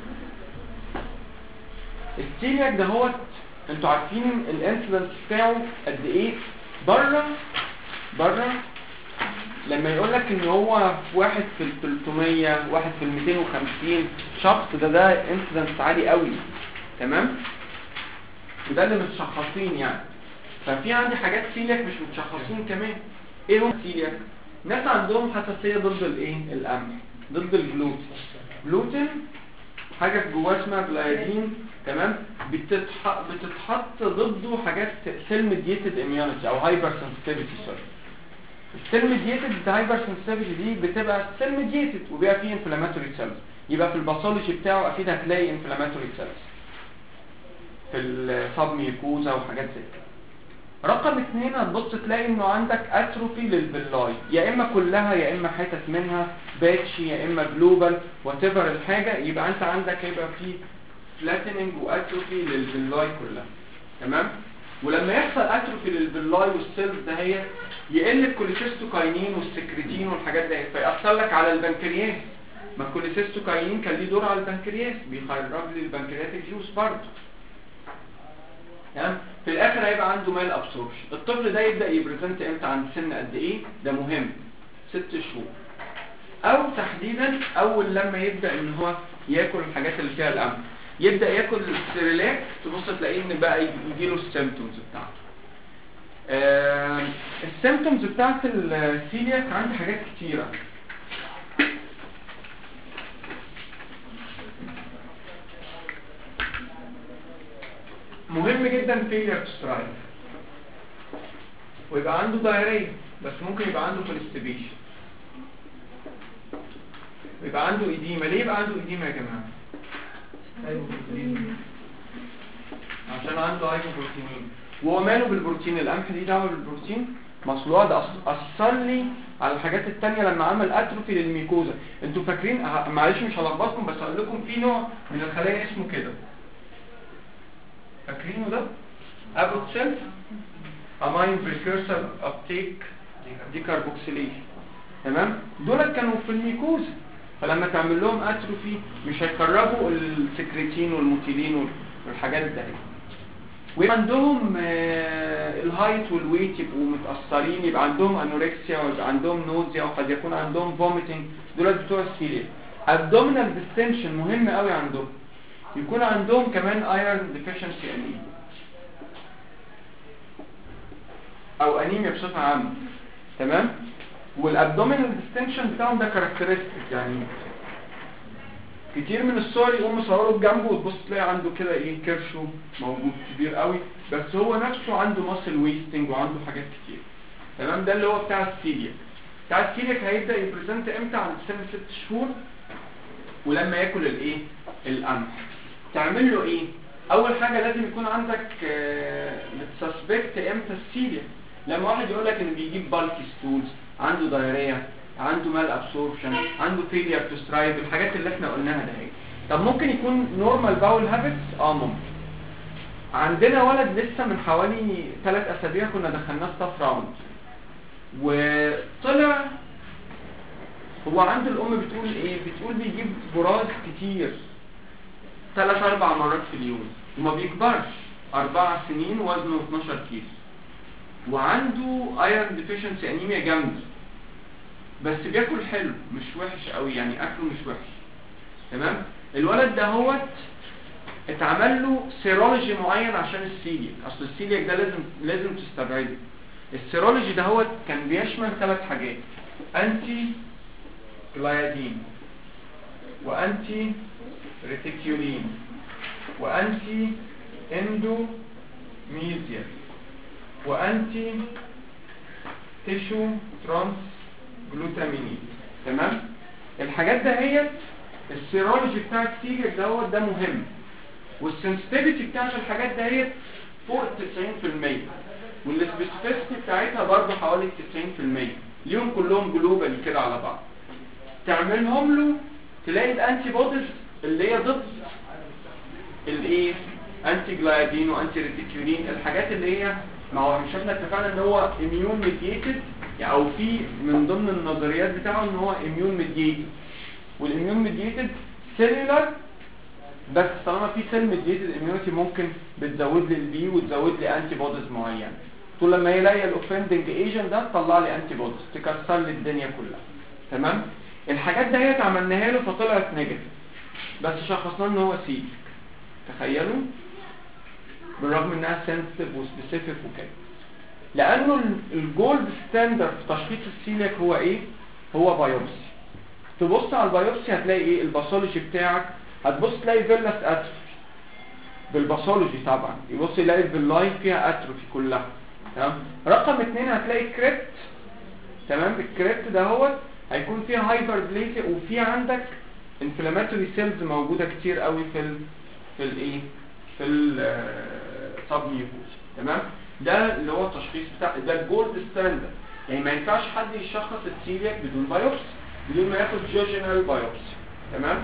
Speaker 3: السيلياك ده هو انتوا عارفين الانسيدنس بتاعه قد ايه بره بره لما يقول لك ان هو واحد في ال 300 واحد في ال 250 شخص ده ده انسيدنس عالي قوي تمام وده اللي متشخصين يعني ففي عندي حاجات سيلياك مش متشخصين كمان ايه هم السيلياك ناس عندهم حساسيه ضد الايه القمح ضد الجلوتين جلوتين حاجه في جواه اسمها جلايدين تمام بتتح... بتتحط ضده حاجات سيل ميديتد اميونيتي او هايبر سنسيتيفيتي سوري السيل ميديتد هايبر سنسيتيفيتي دي بتبقى سيل ميديتد وبيبقى فيه انفلاماتوري سيلز يبقى في الباثولوجي بتاعه اكيد هتلاقي انفلاماتوري سيلز في السب ميكوزا وحاجات زي كده رقم اثنين هتبص تلاقي انه عندك اتروفي للفيلاي يا اما كلها يا اما حتت منها باتشي يا اما جلوبال واتيفر الحاجه يبقى انت عندك هيبقى في فلاتننج واتروفي للفيلاي كلها تمام ولما يحصل اتروفي للفيلاي والسيلز ده هي يقل الكوليسيستوكاينين والسكريتين والحاجات دي فيأثر لك على البنكرياس ما الكوليسيستوكاينين كان ليه دور على البنكرياس بيخرج لي البنكرياتيك جوز برضه تمام في الاخر هيبقى عنده مال ابسوربشن الطفل ده يبدا يبريزنت امتى عند سن قد ايه ده مهم ست شهور او تحديدا اول لما يبدا ان هو ياكل الحاجات اللي فيها القمح يبدا ياكل السيريلاك تبص تلاقيه ان بقى يجي له السيمتومز بتاعته آه السيمتومز بتاعت السيلياك عندي حاجات كتيره مهم جدا فيلير تو سترايف ويبقى عنده دايريه بس ممكن يبقى عنده كونستيبيشن ويبقى عنده ايديما ليه يبقى عنده ايديما يا جماعه عشان عنده هايبوبروتينين وهو ماله بالبروتين القمح دي دعوه بالبروتين مصلوع ده أص- اثر لي على الحاجات التانية لما عمل اتروفي للميكوزا انتوا فاكرين ه- معلش مش هلخبطكم بس هقول لكم في نوع من الخلايا اسمه كده فاكرينه ده ابوت سيل امين بريكورسر ابتيك ديكاربوكسيليشن تمام دول كانوا في الميكوزا فلما تعمل لهم اتروفي مش هيخرجوا السكريتين والموتيلين وال- والحاجات دي وعندهم الهايت والويت يبقوا متاثرين يبقى عندهم انوركسيا ويبقى عندهم نوزيا وقد يكون عندهم فوميتنج دول بتوع السيليك ابدومينال ديستنشن مهم قوي عندهم يكون عندهم كمان ايرون ديفيشنسي انيميا او انيميا بصفه عامه تمام والابدومينال ديستنشن بتاعهم ده كاركترستيك يعني كتير من الصور يقوم مصوره بجنبه وتبص تلاقي عنده كده ايه كرشه موجود كبير قوي بس هو نفسه عنده ماسل ويستنج وعنده حاجات كتير تمام ده اللي هو بتاع السيلياك بتاع السيلياك هيبدا يبريزنت امتى عند سن ست شهور ولما ياكل الايه القمح تعمل له ايه اول حاجه لازم يكون عندك بتسسبكت امتى السيلياك لما واحد يقول لك ان بيجيب بالكي ستولز عنده دايريا عنده مال ابسوربشن عنده فيلير تو سترايف الحاجات اللي احنا قلناها ده هي طب ممكن يكون نورمال باول هابتس اه ممكن عندنا ولد لسه من حوالي 3 اسابيع كنا دخلناه ستاف راوند وطلع هو عنده الام بتقول ايه بتقول بيجيب براز كتير ثلاث اربع مرات في اليوم وما بيكبرش اربع سنين وزنه 12 كيلو وعنده ايرون ديفيشنسي انيميا جامده بس بياكل حلو مش وحش قوي يعني اكله مش وحش تمام الولد ده هوت اتعمل له سيرولوجي معين عشان السيلياك اصل السيلياك ده لازم لازم تستبعده السيرولوجي ده هوت كان بيشمل ثلاث حاجات انتي جلايادين وانتي ريتيكيولين وانتي اندوميزيا وانتي تيشو ترانس جلوتامينيد تمام الحاجات ده هي السيرولوجي بتاع السيلياك دوت ده مهم والسنسيتيفيتي بتاعت الحاجات ده هي فوق ال 90% والسبيسيفيستي بتاعتها برضه حوالي 90% ليهم كلهم جلوبالي كده على بعض تعملهم له تلاقي الانتي بوديز اللي هي ضد الايه انتي جلايدين وانتي ريتيكولين الحاجات اللي هي ما هو مش احنا اتفقنا ان هو اميون ميديتد او في من ضمن النظريات بتاعه ان هو اميون ميديتد والاميون ميديتد سيلولار بس طالما في سيل ميديتد اميونيتي ممكن بتزود لي البي وتزود لي انتي بوديز معين طول لما يلاقي الاوفندنج ايجنت ده تطلع لي انتي بوديز تكسر لي الدنيا كلها تمام الحاجات دهيت عملناها له فطلعت نيجاتيف بس شخصناه ان هو سي تخيلوا بالرغم انها سنسيتيف وسبيسيفيك وكده لانه الجولد ستاندرد في تشخيص السيلياك هو ايه هو بايوبسي تبص على البايوبسي هتلاقي ايه الباثولوجي بتاعك هتبص تلاقي فيلاس اتروفي بالباثولوجي طبعا يبص يلاقي الفيلاي فيها اتروفي كلها تمام رقم اتنين هتلاقي كريبت تمام الكريبت ده هو هيكون فيها هايبر بليسي وفي عندك انفلاماتوري سيلز موجوده كتير قوي في ال في الايه في السب ميوكوز تمام ده اللي هو التشخيص بتاع ده الجولد ستاندرد يعني ما ينفعش حد يشخص السيلياك بدون بايوبسي بدون ما ياخد جوجينال بايوبسي تمام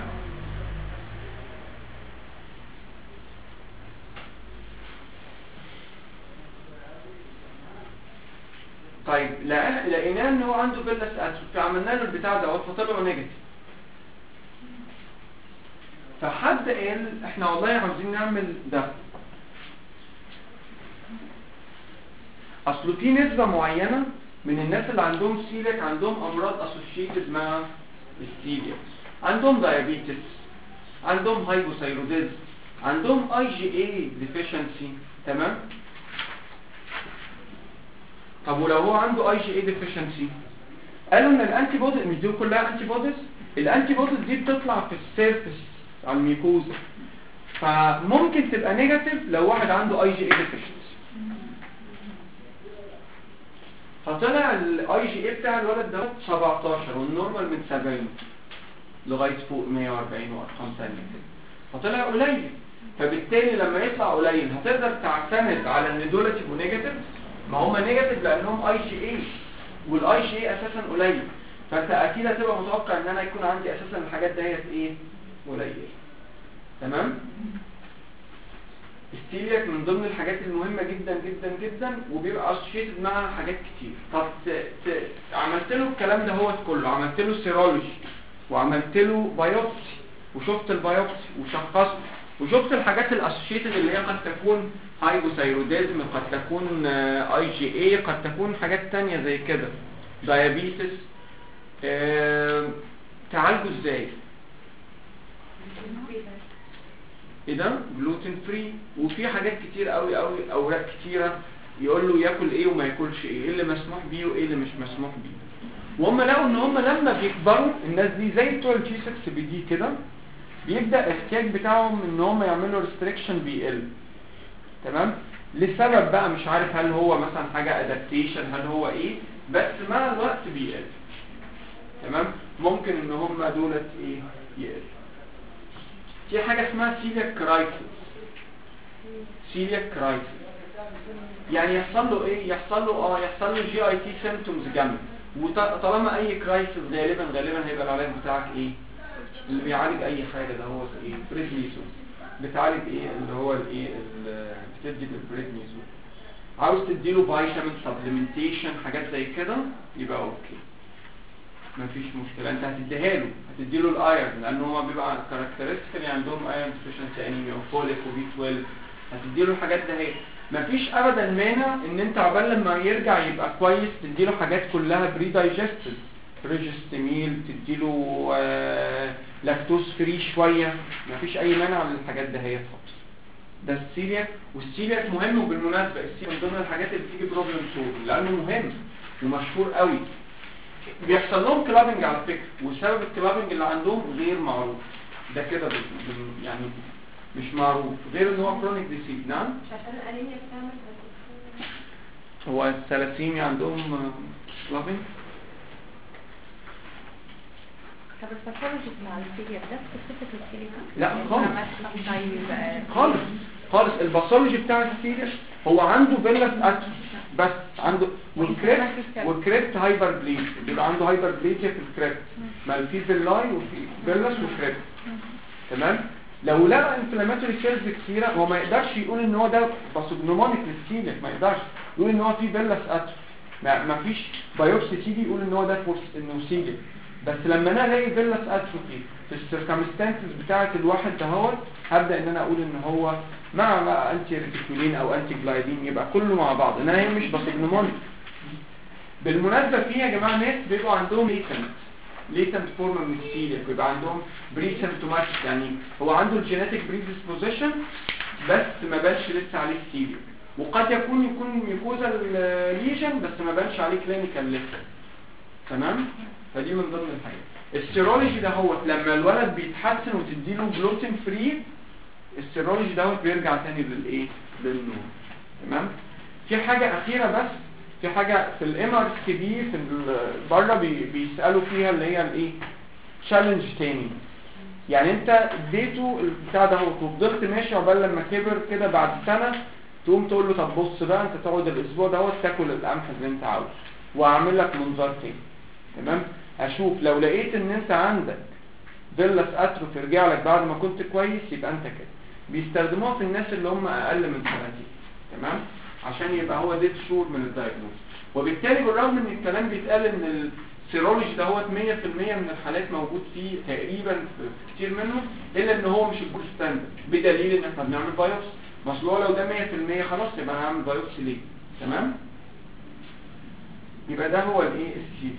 Speaker 3: طيب لقينا لقيناه ان هو عنده فيلاس اتروفي عملنا له البتاع ده فطلعه نيجاتيف فحد قال احنا والله عاوزين نعمل ده اصل في نسبة معينة من الناس اللي عندهم سيليك عندهم امراض اسوشيتد مع السيليك عندهم دايابيتس عندهم هايبوثايروديزم عندهم اي جي اي ديفيشنسي تمام طب ولو هو عنده اي جي اي ديفيشنسي قالوا ان الانتي بوديز مش دي كلها انتي بوديز الانتي بوديز دي بتطلع في السيرفس على الميكوزا فممكن تبقى نيجاتيف لو واحد عنده اي جي اي ديفيشنسي فطلع الاي جي اي بتاع الولد ده 17 والنورمال من 70 لغايه فوق 140 وارقام ثانيه كده فطلع قليل فبالتالي لما يطلع قليل هتقدر تعتمد على ان دول يبقوا نيجاتيف ما هم نيجاتيف لانهم اي جي اي والاي جي اي اساسا قليل فانت اكيد هتبقى متوقع ان انا يكون عندي اساسا الحاجات ديت ايه قليل تمام السيلياك من ضمن الحاجات المهمة جدا جدا جدا وبيبقى اسوشيتد مع حاجات كتير طب ت... ت... عملت له الكلام ده هو كله عملت له سيرولوجي وعملت له بايوبسي وشفت البايوبسي وشخصت وشفت الحاجات الاسوشيتد اللي هي قد تكون هايبوثايروديزم قد تكون اي جي اي قد تكون حاجات تانية زي كده دايابيتس آه، تعالجوا ازاي ايه ده جلوتين فري وفي حاجات كتير قوي قوي اوراق كتيره يقول له ياكل ايه وما ياكلش ايه ايه اللي مسموح بيه وايه اللي مش مسموح بيه وهم لقوا ان هم لما بيكبروا الناس دي زي بتوع الجي 6 بي دي كده بيبدا الاحتياج بتاعهم ان هم يعملوا ريستريكشن بيقل تمام لسبب بقى مش عارف هل هو مثلا حاجه ادابتيشن هل هو ايه بس مع الوقت بيقل تمام ممكن ان هم دولت ايه يقل في حاجه اسمها سيلياك كرايسيس سيلياك كرايسيس يعني يحصل له ايه يحصل له اه يحصل له جي اي تي سيمبتومز جامد وطالما اي كرايسيس غالبا غالبا هيبقى العلاج بتاعك ايه اللي بيعالج اي حاجه ده هو ايه بريدنيزون بتعالج ايه اللي هو الايه اللي بتدي بالبريدنيزون عاوز تديله فيتامين سبلمنتيشن حاجات زي كده يبقى اوكي مفيش مشكله انت هتديها له هتديله الايرون لان هو بيبقى كاركترستيك عندهم ايرون ديفيشنسي انيميا وفوليك وبي 12 هتديله الحاجات ده هي مفيش ابدا مانع ان انت عقبال لما يرجع يبقى كويس تديله حاجات كلها بري دايجستد بريجستميل تديله آه لاكتوز فري شويه مفيش اي مانع للحاجات ده هي خالص ده السيلياك والسيلياك مهم وبالمناسبه السيلياك من ضمن الحاجات اللي بتيجي بروبلم سولف لانه مهم ومشهور قوي بيحصل لهم كلابنج على فكره وسبب الكلابنج اللي عندهم غير معروف ده كده بال- بال- يعني مش معروف غير ان هو كرونيك ديسيز نعم
Speaker 1: مش عشان الانيميا بتعمل
Speaker 3: هو الثلاسيميا عندهم كلابنج
Speaker 4: طب الباثولوجي بتاع السيريا ده سبيسيفيك للسيريا
Speaker 3: لا خالص
Speaker 4: طيب
Speaker 3: خالص خالص الباثولوجي بتاع السيريس هو عنده فيلاس اتروفي بس عنده والكريبت والكريبت هايبر بليد بيبقى عنده هايبر بليديا في الكريبت ما في فيلاي وفي فيلاس وكريبت تمام لو لقى انفلاماتوري سيلز كتيره هو ما يقدرش يقول ان هو ده باثوجنومونيك للسيليك ما يقدرش يقول ان هو في فيلاس اتروفي ما ما فيش بايوبسي تيجي يقول ان هو ده فورس انه سيليك بس لما انا الاقي فيلاس اتروفي في السيركمستانسز بتاعه الواحد دهوت هبدا ان انا اقول ان هو مع مع انتي ريتيكولين او انتي جلايدين يبقى كله مع بعض انما هي مش باثوجنومونيك بالمناسبه في يا جماعه ناس بيبقوا عندهم ليتنت ليتنت فورم من السيليك بيبقى عندهم بري سيمتوماتيك يعني هو عنده الجينيتك بريدisposition بس ما بانش لسه عليه السيليك وقد يكون يكون ميكوزال ليجن بس ما بانش عليه كلينيكال لسه تمام فدي من ضمن الحاجات السيرولوجي ده هو لما الولد بيتحسن وتديله جلوتين فري السيرولوجي دوت بيرجع تاني للايه للنور تمام في حاجه اخيره بس في حاجه في الام ار سي بي في ال- بره بي بيسالوا فيها اللي هي الايه تشالنج تاني يعني انت اديته البتاع ده وفضلت ماشي عقبال لما كبر كده بعد سنه تقوم تقول له طب بص بقى انت تقعد الاسبوع دوت تاكل القمح اللي انت عاوزه واعمل لك منظار تاني تمام اشوف لو لقيت ان انت عندك فيلاس اتروفي رجع لك بعد ما كنت كويس يبقى انت كده بيستخدموها في الناس اللي هم اقل من سنتين تمام عشان يبقى هو ديت شور من الدايجنوز وبالتالي بالرغم ان الكلام بيتقال ان السيرولوجي دهوت 100% من الحالات موجود فيه تقريبا في في كتير منهم الا ان هو مش الجولد ستاندرد بدليل ان احنا بنعمل بايوبسي اصل هو لو ده 100% خلاص يبقى هنعمل بايوبسي ليه تمام يبقى ده هو الايه السيتيك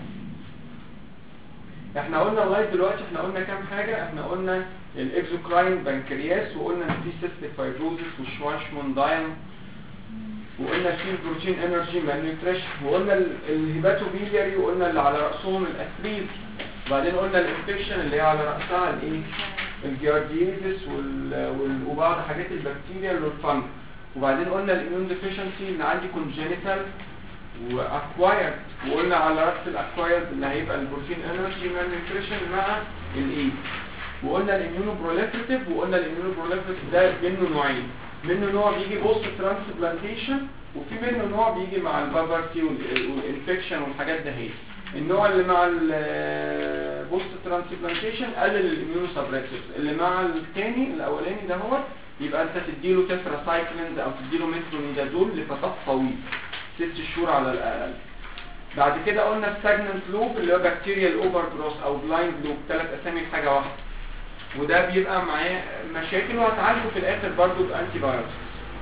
Speaker 3: احنا قلنا لغايه دلوقتي احنا قلنا كام حاجه احنا قلنا الاكزوكراين بنكرياس وقلنا ان في سيستيك فايبروزس وشواشمون داين وقلنا في بروتين انرجي مالنيوتريشن وقلنا ال- الهيباتوبيلياري وقلنا اللي على راسهم الاثريز وبعدين قلنا الانفكشن اللي هي على راسها الايه الجيارديزس وال... وال... وبعض حاجات البكتيريا والفنج وبعدين قلنا الاميون ديفيشنسي اللي عندي كونجينيتال واكوايرد وقلنا على راس الاكوايرد اللي هيبقى البروتين انرجي مالنيوتريشن مع الايه وقلنا الاميونو بروليفريتيف وقلنا الاميونو بروليفريتيف ده منه نوعين منه نوع بيجي بوست ترانسبلانتيشن وفي منه نوع بيجي مع البابرتي والانفكشن والحاجات ده هي النوع اللي مع البوست ترانسبلانتيشن قلل الاميونو سبريسيف اللي مع الثاني الاولاني ده هو يبقى انت تديله تترا سايكلينز او تديله مترونيدازول لفترات طويله ست شهور على الاقل بعد كده قلنا ستاجننت لوب اللي هو بكتيريال اوفر جروس او بلايند لوب ثلاث اسامي في حاجه واحده وده بيبقى معاه مشاكل وهتعالجه في الاخر برضه بانتي بايوتكس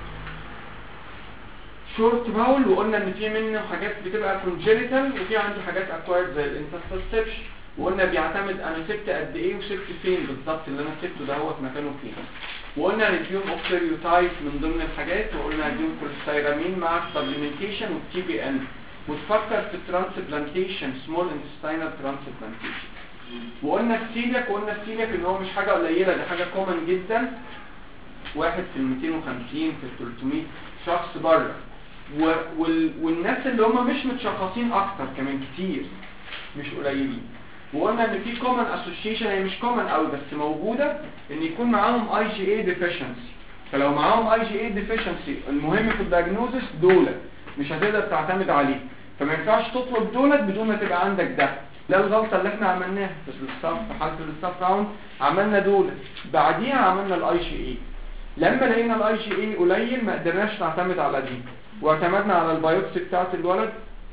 Speaker 3: شورت باول وقلنا ان في منه حاجات بتبقى كونجينيتال وفي عنده حاجات اكوايرد زي الانترسبشن وقلنا بيعتمد انا سبت قد ايه وسبت فين بالظبط اللي انا سبته ده هو مكانه فين وقلنا نديهم اوكسيريوتايب من ضمن الحاجات وقلنا نديهم كوليستيرامين مع السبليمنتيشن والتي بي ان وتفكر في الترانسبلانتيشن سمول انتستينال ترانسبلانتيشن وقلنا السيلياك وقلنا السيلياك ان هو مش حاجه قليله دي حاجه كومن جدا واحد في ال 250 في ال 300 شخص بره و... وال... والناس اللي هم مش متشخصين اكتر كمان كتير مش قليلين وقلنا ان في كومن اسوشيشن هي مش كومن قوي بس موجوده ان يكون معاهم اي جي اي ديفيشنسي فلو معاهم اي جي اي ديفيشنسي المهم في الدايجنوزس دولت مش هتقدر تعتمد عليه فما ينفعش تطلب دولت بدون ما تبقى عندك ده ده الغلطه اللي احنا عملناها في الصف في حاله الستاف راوند عملنا دولت بعديها عملنا الاي جي اي لما لقينا الاي جي اي قليل ما قدرناش نعتمد على دي واعتمدنا على البيوبسي بتاعت الولد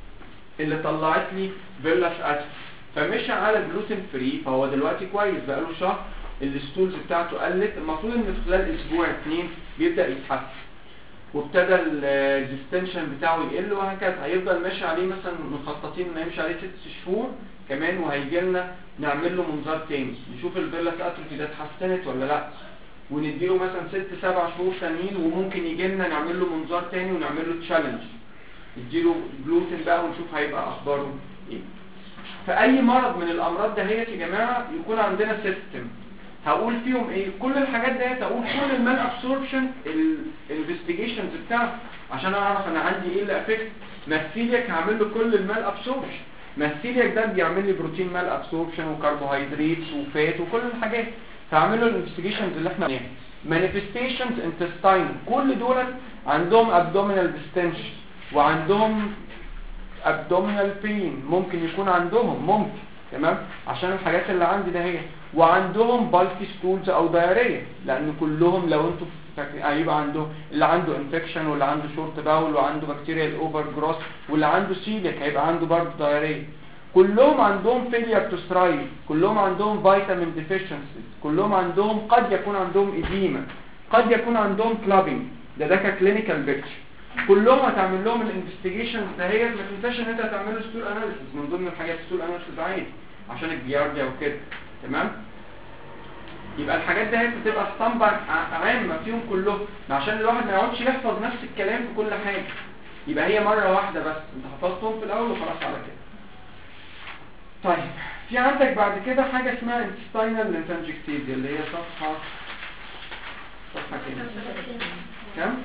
Speaker 3: اللي طلعت لي فيلاس اسيد فمشى على جلوتين فري فهو دلوقتي كويس بقاله شهر الستولز بتاعته قلت المفروض ان في خلال اسبوع اتنين بيبدا يتحسن وابتدى الديستنشن بتاعه يقل وهكذا هيفضل ماشي عليه مثلا مخططين انه يمشي عليه ست شهور كمان وهيجي لنا نعمل له منظار تاني نشوف الفيلاس اتروفي ده اتحسنت ولا لا ونديله مثلا ست سبع شهور تانيين وممكن يجي لنا نعمل له منظار تاني ونعمل له تشالنج نديله جلوتين بقى ونشوف هيبقى اخباره ايه فاي مرض من الامراض دهيت يا جماعه يكون عندنا سيستم هقول فيهم ايه كل الحاجات ديت هقول كل المال ابسوربشن الانفستيجيشنز بتاعته عشان اعرف انا عندي ايه اللي افكت ماثيليك هعمل له كل المال ابسوربشن ماثيليك ده بيعمل لي بروتين مال ابسوربشن وكربوهيدرات وفات وكل الحاجات فاعمل له الانفستيجيشنز اللي احنا عملناها مانيفستيشنز انتستاين كل دول عندهم ابدومينال ديستنشن وعندهم ابدومينال بين ممكن يكون عندهم ممكن تمام عشان الحاجات اللي عندي ده هي وعندهم بالكي ستولز او دايريه لان كلهم لو انتوا فاكرين هيبقى عندهم اللي عنده انفكشن واللي عنده شورت باول وعنده بكتيريا اوفر جروس واللي عنده سيليك هيبقى عنده برضه دايريه كلهم عندهم فيلير تو سترايل كلهم عندهم فيتامين ديفيشنسيز كلهم عندهم قد يكون عندهم اديما قد يكون عندهم كلابينج ده ده ككلينيكال بيكتشر كلهم هتعمل لهم الانفستيجيشنز دهيت ما تنساش ان انت هتعمل ستول اناليسيس من ضمن الحاجات ستول اناليسيس عادي عشان الجيارديا وكده تمام يبقى الحاجات دي بتبقى اسطمبة عامة فيهم كلهم عشان الواحد ما يقعدش يحفظ نفس الكلام في كل حاجة يبقى هي مرة واحدة بس انت حفظتهم في الاول وخلاص على كده طيب في عندك بعد كده حاجة اسمها intestinal lymphangiectasia اللي هي صفحة صفحة كام؟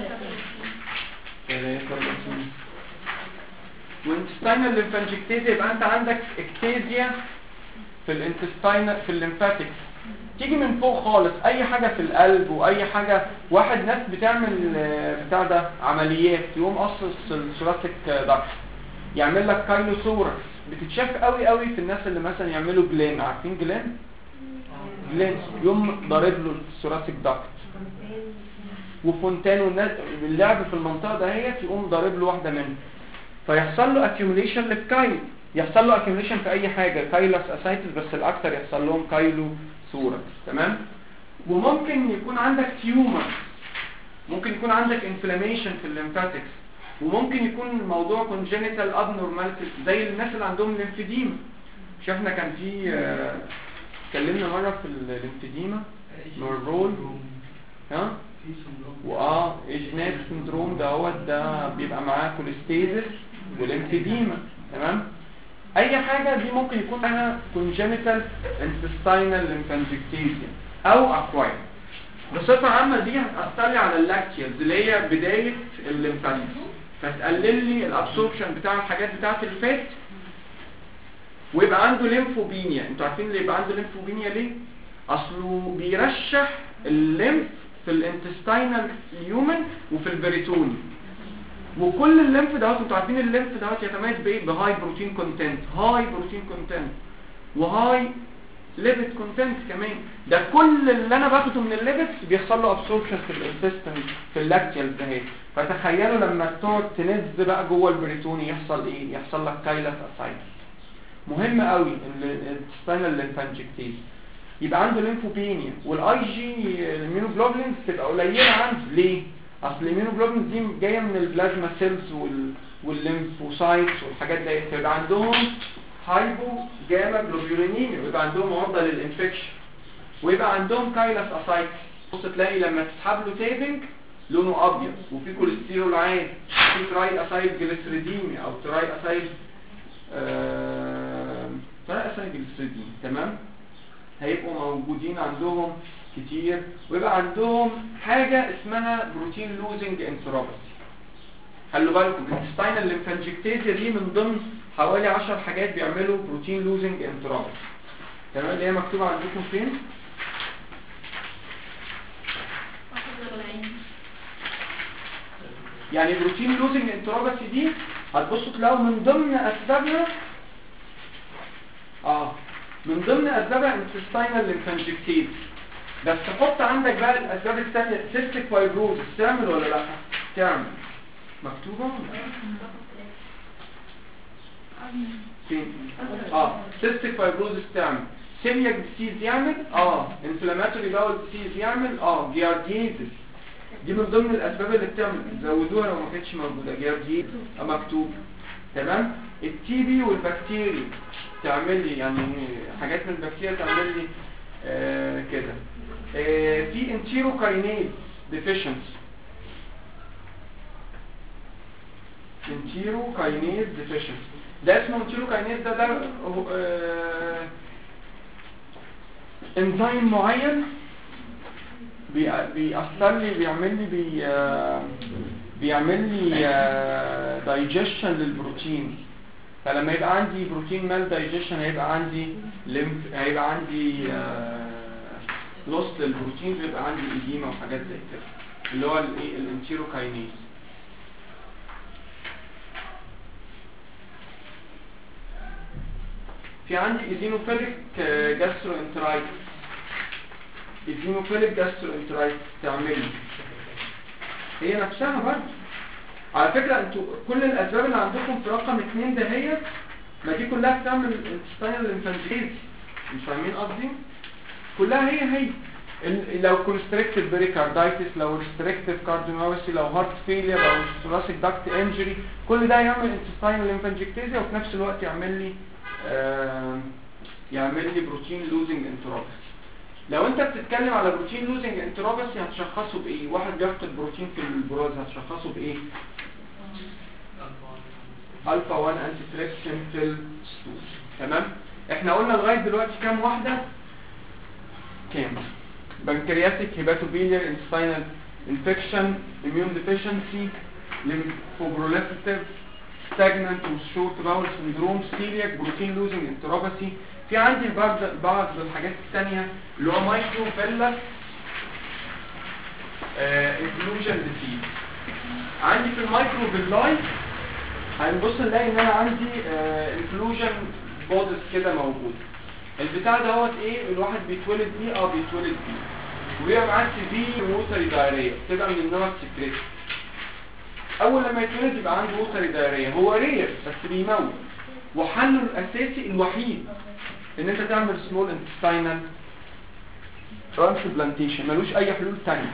Speaker 3: كام؟ وانتستينال lymphangiectasia يبقى انت عندك اكتيزيا في الانتستين في الليمفاتيك تيجي من فوق خالص اي حاجة في القلب واي حاجة واحد ناس بتعمل بتاع ده عمليات يقوم قص الثوراسيك داكت يعمل لك كايلوثوركس بتتشاف قوي قوي في الناس اللي مثلا يعملوا جلين عارفين جلين جلين يوم ضارب له الثوراسيك داكت وفونتان والناس اللعب في المنطقه دهيت يقوم ضارب له واحده منهم فيحصل له اكيوميليشن للكايل يحصل له اكيوميليشن في اي حاجه كايلس اسايتس بس الاكثر يحصل لهم كايلو ثوركس تمام وممكن يكون عندك تيومر ممكن يكون عندك انفلاميشن في الليمفاتكس وممكن يكون الموضوع كونجينيتال ابنورماليتي زي الناس اللي عندهم ليمفيديما مش احنا كان في اتكلمنا مره في الليمفيديما نورول ها واه ايجنات سندروم دوت ده بيبقى معاه كوليستيزس والانفيديما تمام اي حاجه دي ممكن يكون لها congenital intestinal lymphangiectasia او acquired بصفه عامه دي هتاثر لي على اللاكتيالز اللي هي بدايه الليمفاتيكس فتقلل لي الابسوربشن بتاع الحاجات بتاعه الفات ويبقى عنده ليمفوبينيا انتوا عارفين اللي يبقى عنده ليمفوبينيا ليه اصله بيرشح الليمف في الانتستينال اليومن وفي البريتون وكل الليمف دوت انتوا عارفين الليمف دوت يتميز بايه بهاي بروتين كونتنت هاي بروتين كونتنت وهاي ليبيد كونتنت كمان ده كل اللي انا باخده من الليبيدز بيحصل له ابسوربشن في الانتستين في اللاكتيالز ده فتخيلوا لما تقعد تنز بقى جوه البريتون يحصل ايه يحصل لك كايلس اسايتس مهم قوي الانتستينال ليمفانجكتيز يبقى عنده ليمفوبينيا والاي جي الميونوجلوبولينز تبقى قليله عنده ليه اصل الميونوجلوبولينز دي جايه من البلازما سيلز وال والليمفوسايتس والحاجات دي فيبقى عندهم هايبو جاما جلوبولينيميا ويبقى عندهم عرضه للانفكشن ويبقى عندهم كايلس اسايتس بص تلاقي لما تسحب له تيبنج لونه ابيض وفي كوليسترول عالي في تراي اسايد جليسريديميا او تراي اسايد آه... تراي اسايد جليسريديميا تمام هيبقوا موجودين عندهم كتير ويبقى عندهم حاجة اسمها بروتين لوزنج انتروباسي خلوا بالكم الانتستاينال ليمفانجكتيزيا دي من ضمن حوالي 10 حاجات بيعملوا بروتين لوزنج انتروباسي تمام اللي هي مكتوبة عندكم فين
Speaker 1: واحد العين
Speaker 3: يعني بروتين لوزنج انتروباسي دي هتبصوا تلاقوا من ضمن اسبابها اه من ضمن اسبابها انتستاينال ليمفانجكتيز بس حط عندك بقى الاسباب الثانيه سيستيك فايبروز تعمل ولا لا تعمل مكتوبه فين اه سيستيك فايبروز تعمل سيلياك ديسيز يعمل اه انفلاماتوري باول ديسيز يعمل اه جيارديزيس دي من ضمن الاسباب اللي بتعمل زودوها لو ما كانتش موجوده جيارديزيس آه، مكتوب تمام التي بي والبكتيريا تعمل لي يعني حاجات من البكتيريا تعمل لي آه كده آه في انتيروكاينيز ديفيشنسي انتيروكاينيز ديفيشنسي ده اسمه انتيروكاينيز ده ده هو- آه انزيم معين بي- بيأثر لي بيعمل لي بي آه، بيعمل لي دايجيشن للبروتين فلما يبقى عندي بروتين مال دايجيشن هيبقى عندي ليمف هيبقى عندي لوس للبروتين بيبقى عندي ايديما وحاجات زي كده اللي هو الايه الانتيروكاينيز في عندي ايزينوفيليك جاسترو انترايتس ايزينوفيليك جاسترو انترايتس تعمل هي نفسها برضه على فكرة انتوا كل الاسباب اللي عندكم في رقم اتنين ده هي ما دي كلها بتعمل انتستاينال انفانجيز مش فاهمين قصدي كلها هي هي ال- لو كونستريكتيف بريكاردايتس لو ريستريكتيف كارديوميوباثي لو هارت فيلير لو ثوراسيك داكت انجري كل ده يعمل انتستاينال انفانجيكتيزيا وفي نفس الوقت يعمل لي آه يعمل لي بروتين لوزنج انتروباثي لو انت بتتكلم على بروتين لوزنج انتروباثي هتشخصه بايه واحد بيفقد بروتين في البراز هتشخصه بايه الفا 1 انتي تريبسين في الستول تمام احنا قلنا لغايه دلوقتي كام واحده كام بنكرياتيك هيباتوبيلير انستاينال انفكشن اميون ديفيشنسي ليمفوبروليفيتيف ستاجنانت وشورت باول سندروم سيلياك بروتين لوزنج انتروباثي في عندي بعض بعض الحاجات الثانيه اللي هو مايكرو فيلا انكلوجن ديسيز عندي في المايكرو فيلاي هنبص نلاقي ان انا عندي انكلوجن بودز كده موجود البتاع دوت ايه الواحد بيتولد بيه اه بيتولد بيه وبيبقى معاه سيفير ووتري دايريا بتبقى من النوع السكريت اول لما يتولد يبقى عنده ووتري دايريا هو رير بس بيموت وحله الاساسي الوحيد ان انت تعمل سمول انتستاينال ترانسبلانتيشن ملوش اي حلول تانية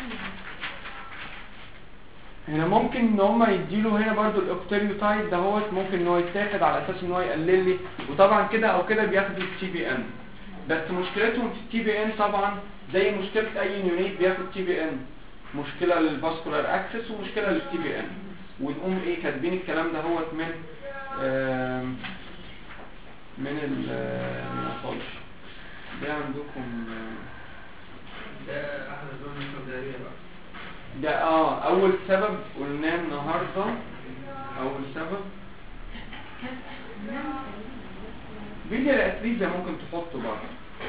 Speaker 3: هنا ممكن ان هم يديله هنا برضو الاوكتريوتايد دهوت ممكن ان هو يتاخد على اساس ان هو يقلل لي وطبعا كده او كده بياخدوا التي بي ان بس مشكلتهم في التي بي ان طبعا زي مشكله اي نيونيت بياخد تي بي ان مشكله للفاسكولار اكسس ومشكله للتي بي ان ونقوم ايه كاتبين الكلام دهوت من آم، من ال من الفولش ده عندكم آه،
Speaker 2: ده احد الدول الميكروبيولوجية بقى
Speaker 3: ده اه اول سبب قلناه النهارده اول سبب فيديو الاتريزا ممكن تحطه برضه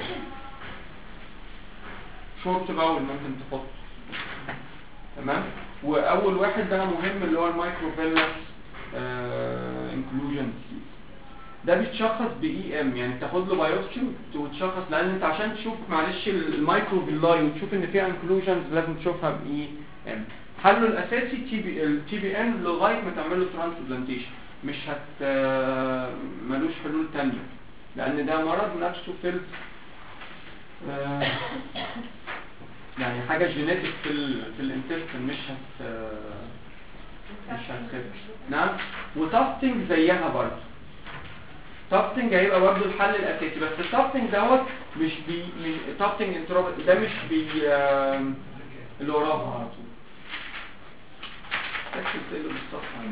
Speaker 3: شورت باول ممكن تحطه تمام واول واحد ده مهم اللي هو المايكروفيلاس انكلوجن ده بيتشخص باي ام يعني تاخد له بايوبسي وتشخص لان انت عشان تشوف معلش المايكروفيلاي وتشوف ان فيها انكلوجنز لازم تشوفها باي ام حله الاساسي تي بي التي بي ان لغايه ما تعمل له ترانسبلانتيشن مش هت ملوش حلول تانية لان ده مرض نفسه في ال... آه، يعني حاجة جينيتك في ال في الانتستين مش هت مش هتخف نعم وتافتنج زيها برضه تافتنج هيبقى برضه الحل الاساسي بس التافتنج دوت مش بي مش تافتنج انتروب ده مش بي آم، اللي وراها على طول تكتب تقلب الصفحة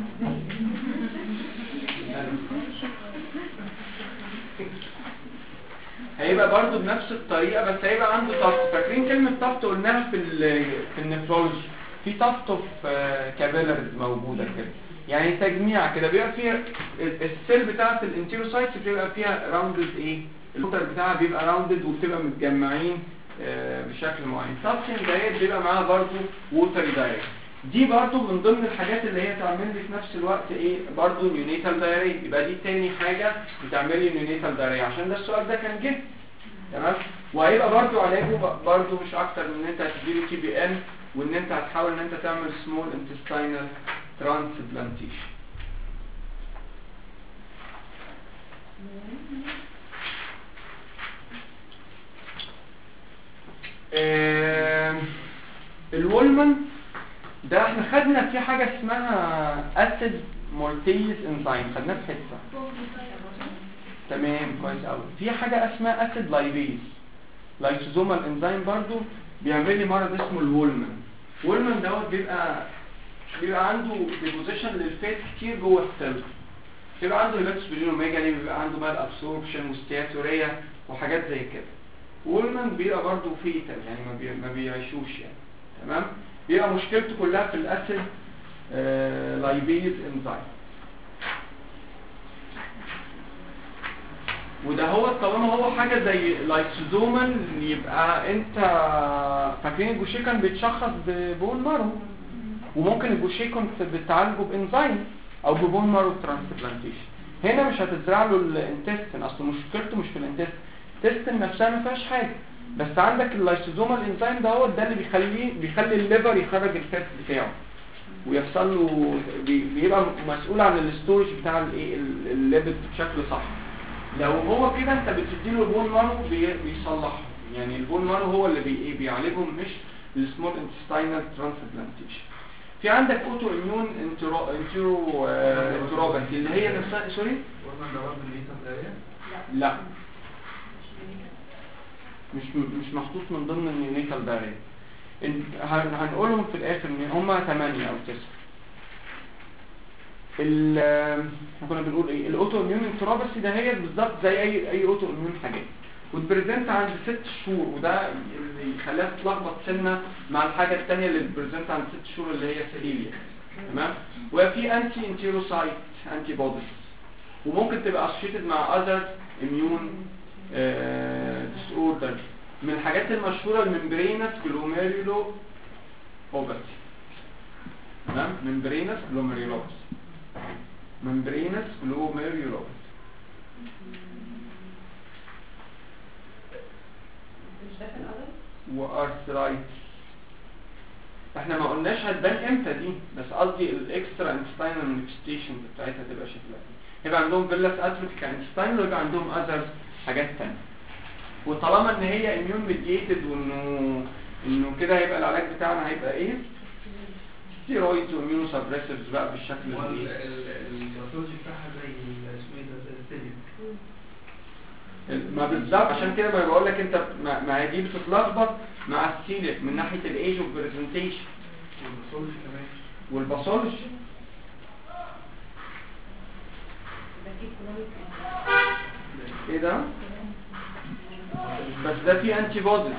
Speaker 3: هيبقى برضو بنفس الطريقة بس هيبقى عنده طفت فاكرين كلمة طفت قلناها في ال في النفرولوجي في طفت اوف كابيلاريز موجودة كده يعني تجميع كده بيبقى فيها ال- السيل بتاعت الانتيروسايتس بيبقى فيها راوندد ايه الوتر بتاعها بيبقى راوندد وبتبقى متجمعين آه، بشكل معين سبشن دايت بيبقى معاها برضو ووتري دايت دي برضو من ضمن الحاجات اللي هي تعمل لي في نفس الوقت ايه برضو نيونيتال دايري يبقى دي تاني حاجة بتعمل لي نيونيتال دايري عشان ده السؤال ده كان جه تمام وهيبقى برضو علاجه ب- برضو مش اكتر من ان انت هتديله تي بي ان وان انت هتحاول ان انت تعمل سمول انتستينال ترانسبلانتيشن الولمان ده احنا خدنا في حاجة اسمها اسيد مورتيز انزيم خدناه في حته تمام كويس قوي في حاجة اسمها اسيد لايبيز لايسوزومال انزيم برضو بيعمل لي مرض اسمه الولمان وولمان دوت بيبقى بيبقى عنده ديبوزيشن للفات كتير جوه السيل بيبقى عنده هيباتوسبلينوميجالي بيبقى عنده مال ابسوربشن وستياتوريا وحاجات زي كده وولمان بيبقى برضه فيتال يعني ما, بي... ما بيعيشوش يعني تمام بيبقى مشكلته كلها في الاسيد آه... لايبيز انزيم وده هو طالما هو حاجة زي لايسوزومال يبقى انت فاكرين الجوشيه كان بيتشخص ببون مارو وممكن الجوشيه كنت بتعالجه بانزيم او ببون مارو ترانسبلانتيشن هنا مش هتزرع له الانتستين اصل مشكلته مش في الانتستين الانتستين نفسها ما فيهاش حاجه بس عندك اللايسوزومال انزيم ده هو ده اللي بيخليه بيخلي الليفر يخرج الفات بتاعه ويحصل له بي- بيبقى مسؤول عن الاستورج بتاع الايه ال- الليبيد بشكل صح لو هو كده انت بتديله البون مارو بي- بيصلحه يعني البون مارو هو اللي بي ايه بيعالجهم مش السمول انتستينال ترانسبلانتيشن في عندك اوتو اميون انترو انترو آه، انتروباثي اللي هي نفسها سوري
Speaker 2: وزن دواب الليتر دارية
Speaker 3: لا مش مش محطوط من ضمن النيونيتال داري هنقولهم في الاخر ان هم 8 او 9 ال احنا كنا بنقول ايه الاوتو اميون انترابسي ده هي بالظبط زي اي اي اوتو اميون حاجات وتبريزنت عند ست شهور وده اللي يخليها تتلخبط سنه مع الحاجه الثانيه اللي بتبريزنت عند ست شهور اللي هي سيليا تمام وفي انتي انتيروسايت انتي بوديز وممكن تبقى اسوشيتد مع اذر اميون ديس اوردر من الحاجات المشهوره الممبرينس جلوميريولو اوباسي تمام ممبرينس جلوميريولوباسي ممبرينس جلوميريولوباسي وارثرايتس احنا ما قلناش هتبان امتى دي بس قصدي الاكسترا انستاينال مانيفستيشن بتاعتها تبقى شكلها ايه يبقى عندهم فيلاس اتروفي كانستاين ويبقى عندهم اذر حاجات تانية وطالما ان هي اميون ميديتد وانه انه كده هيبقى العلاج بتاعنا هيبقى ايه ستيرويدز واميونو سبريسيفز بقى بالشكل اللي ايه
Speaker 2: الباثولوجي بتاعها زي ال- اسمه ايه ده زي السيليك
Speaker 3: ما بالظبط عشان كده ما بقول لك انت ما ما هي دي بتتلخبط مع السيليك من ناحيه الايج اوف برزنتيشن
Speaker 2: والباثولوجي كمان
Speaker 3: والباثولوجي ايه ده بس ده فيه انتي بوديز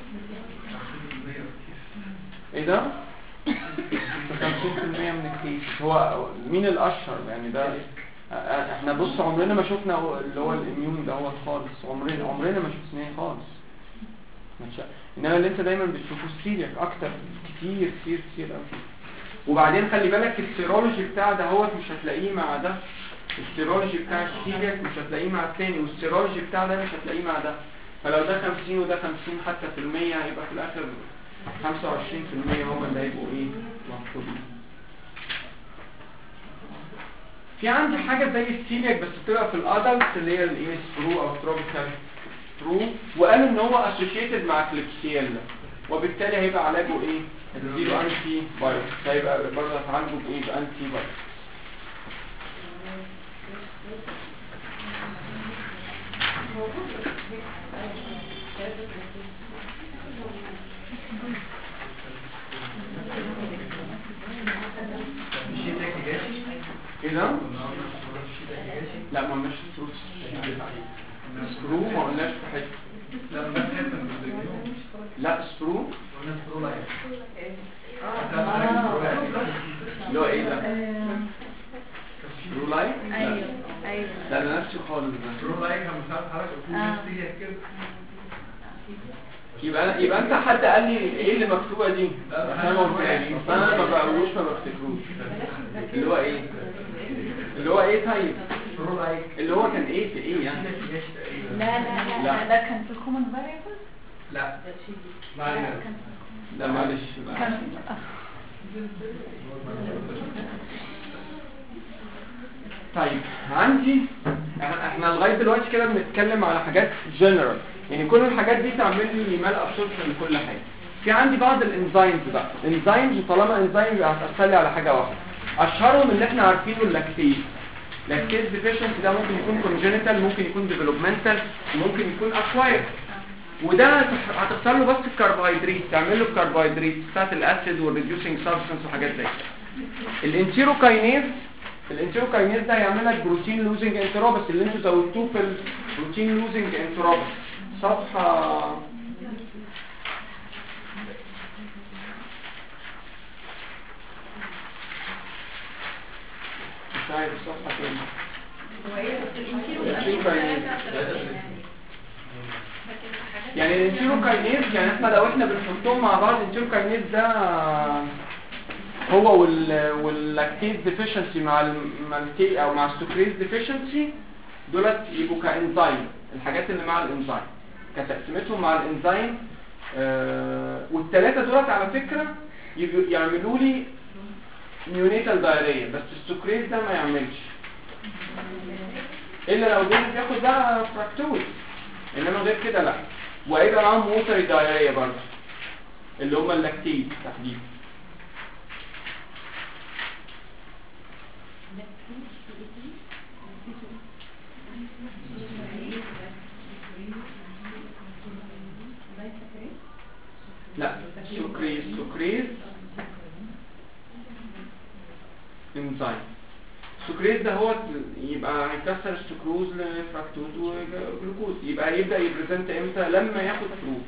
Speaker 3: ايه ده 50% من الكيس هو مين الاشهر يعني ده احنا بص عمرنا ما شفنا هو- اللي هو الاميون ده هو خالص عمرنا عمرنا ما شفناه خالص ما شاء انما اللي انت دايما بتشوفه السيريك اكتر كتير كتير كتير قوي وبعدين خلي بالك السيرولوجي بتاع ده هو مش هتلاقيه مع ده السيرولوجي بتاع السيريك مش هتلاقيه مع الثاني والسيرولوجي بتاع ده مش هتلاقيه مع ده فلو ده 50 وده 50 حتى في المية هيبقى في الاخر 25% هم اللي هيبقوا ايه مفقودين في عندي حاجة زي السيلياك بس بتبقى في الادلت اللي هي الايه سبرو او تروبيكال ترو وقالوا ان هو اسوشيتد مع كليبسيلا وبالتالي هيبقى علاجه ايه هتديله انتي فيروس هيبقى برضه هتعالجه بايه بانتي فيروس
Speaker 2: الشيء ده كجاشي
Speaker 3: ايه ده
Speaker 2: الشيء ده كجاشي
Speaker 3: لا ما قلناش سكرو سكرو ما قلناش في حته
Speaker 2: لا بس حته من الفيديو
Speaker 3: لا سكرو
Speaker 2: قلنا سكرو لايف
Speaker 3: اللي هو ايه ده سكرو لايت لا
Speaker 4: ايوه ايوه
Speaker 3: لا ده نفسي خالص ده
Speaker 2: سكرو لايف كان مساعد حضرتك قلت
Speaker 4: آه.
Speaker 2: لي نفسيه كده
Speaker 3: يبقى يبقى انت حد قال لي ايه اللي مكتوبه دي انا ما قلتهاش اصل انا ما بقولوش ما بفتكروش اللي هو ايه اللي هو ايه طيب
Speaker 2: سكرو لايف
Speaker 3: اللي هو كان ايه في ايه يعني
Speaker 2: الشيء ده كجاشي تقريبا
Speaker 4: لا لا لا
Speaker 3: لا.
Speaker 4: ده كان في الكومن فاريبل
Speaker 2: لا ما علينا
Speaker 3: لا معلش
Speaker 4: كان
Speaker 3: طيب عندي احنا احنا لغايه دلوقتي كده بنتكلم على حاجات جنرال يعني كل الحاجات دي تعمل لي مال ابسوربشن لكل حاجه في عندي بعض الانزيمز بقى الانزيمز وطالما انزيم يبقى هتاثر لي على حاجه واحده اشهرهم اللي احنا عارفينه اللاكتيز لاكتيز ديفيشنسي ده ممكن يكون كونجنتال ممكن يكون ديفلوبمنتال ممكن يكون اكواير وده هتخ- هتختار له بس الكربوهيدرات تعمل له الكربوهيدرات بتاعت الاسيد والريديوسنج سبستانس وحاجات زي كده الانتيروكاينيز الانتيروكاينيز ده هيعمل لك بروتين لوزنج انترابس اللي انتوا زودتوه في البروتين لوزنج انترابس صفحه مش عارف صفحه كام يعني الانتيروكاينيز يعني احنا لو احنا بنحطهم مع بعض الانتيروكاينيز ده هو وال واللاكتيز ديفيشنسي مع ال مع الكي او مع السكريز ديفيشنسي دولت يبقوا كانزيم الحاجات اللي مع الانزيم كتقسيمتهم مع الانزيم آه والثلاثه دولت على فكره يبقوا- يعملوا لي نيونيتال دايريه بس السكريز ده ما يعملش الا لو جيت ياخد ده فراكتوز انما غير كده لا وهيبقى معاهم ووتري دايريه برضه اللي هم اللاكتيز تحديدا لا سكريز سكريز انزيم السكريز ده هو يبقى هيكسر السكروز لفراكتوز وجلوكوز يبقى يبدا يبريزنت امتى لما ياخد فروت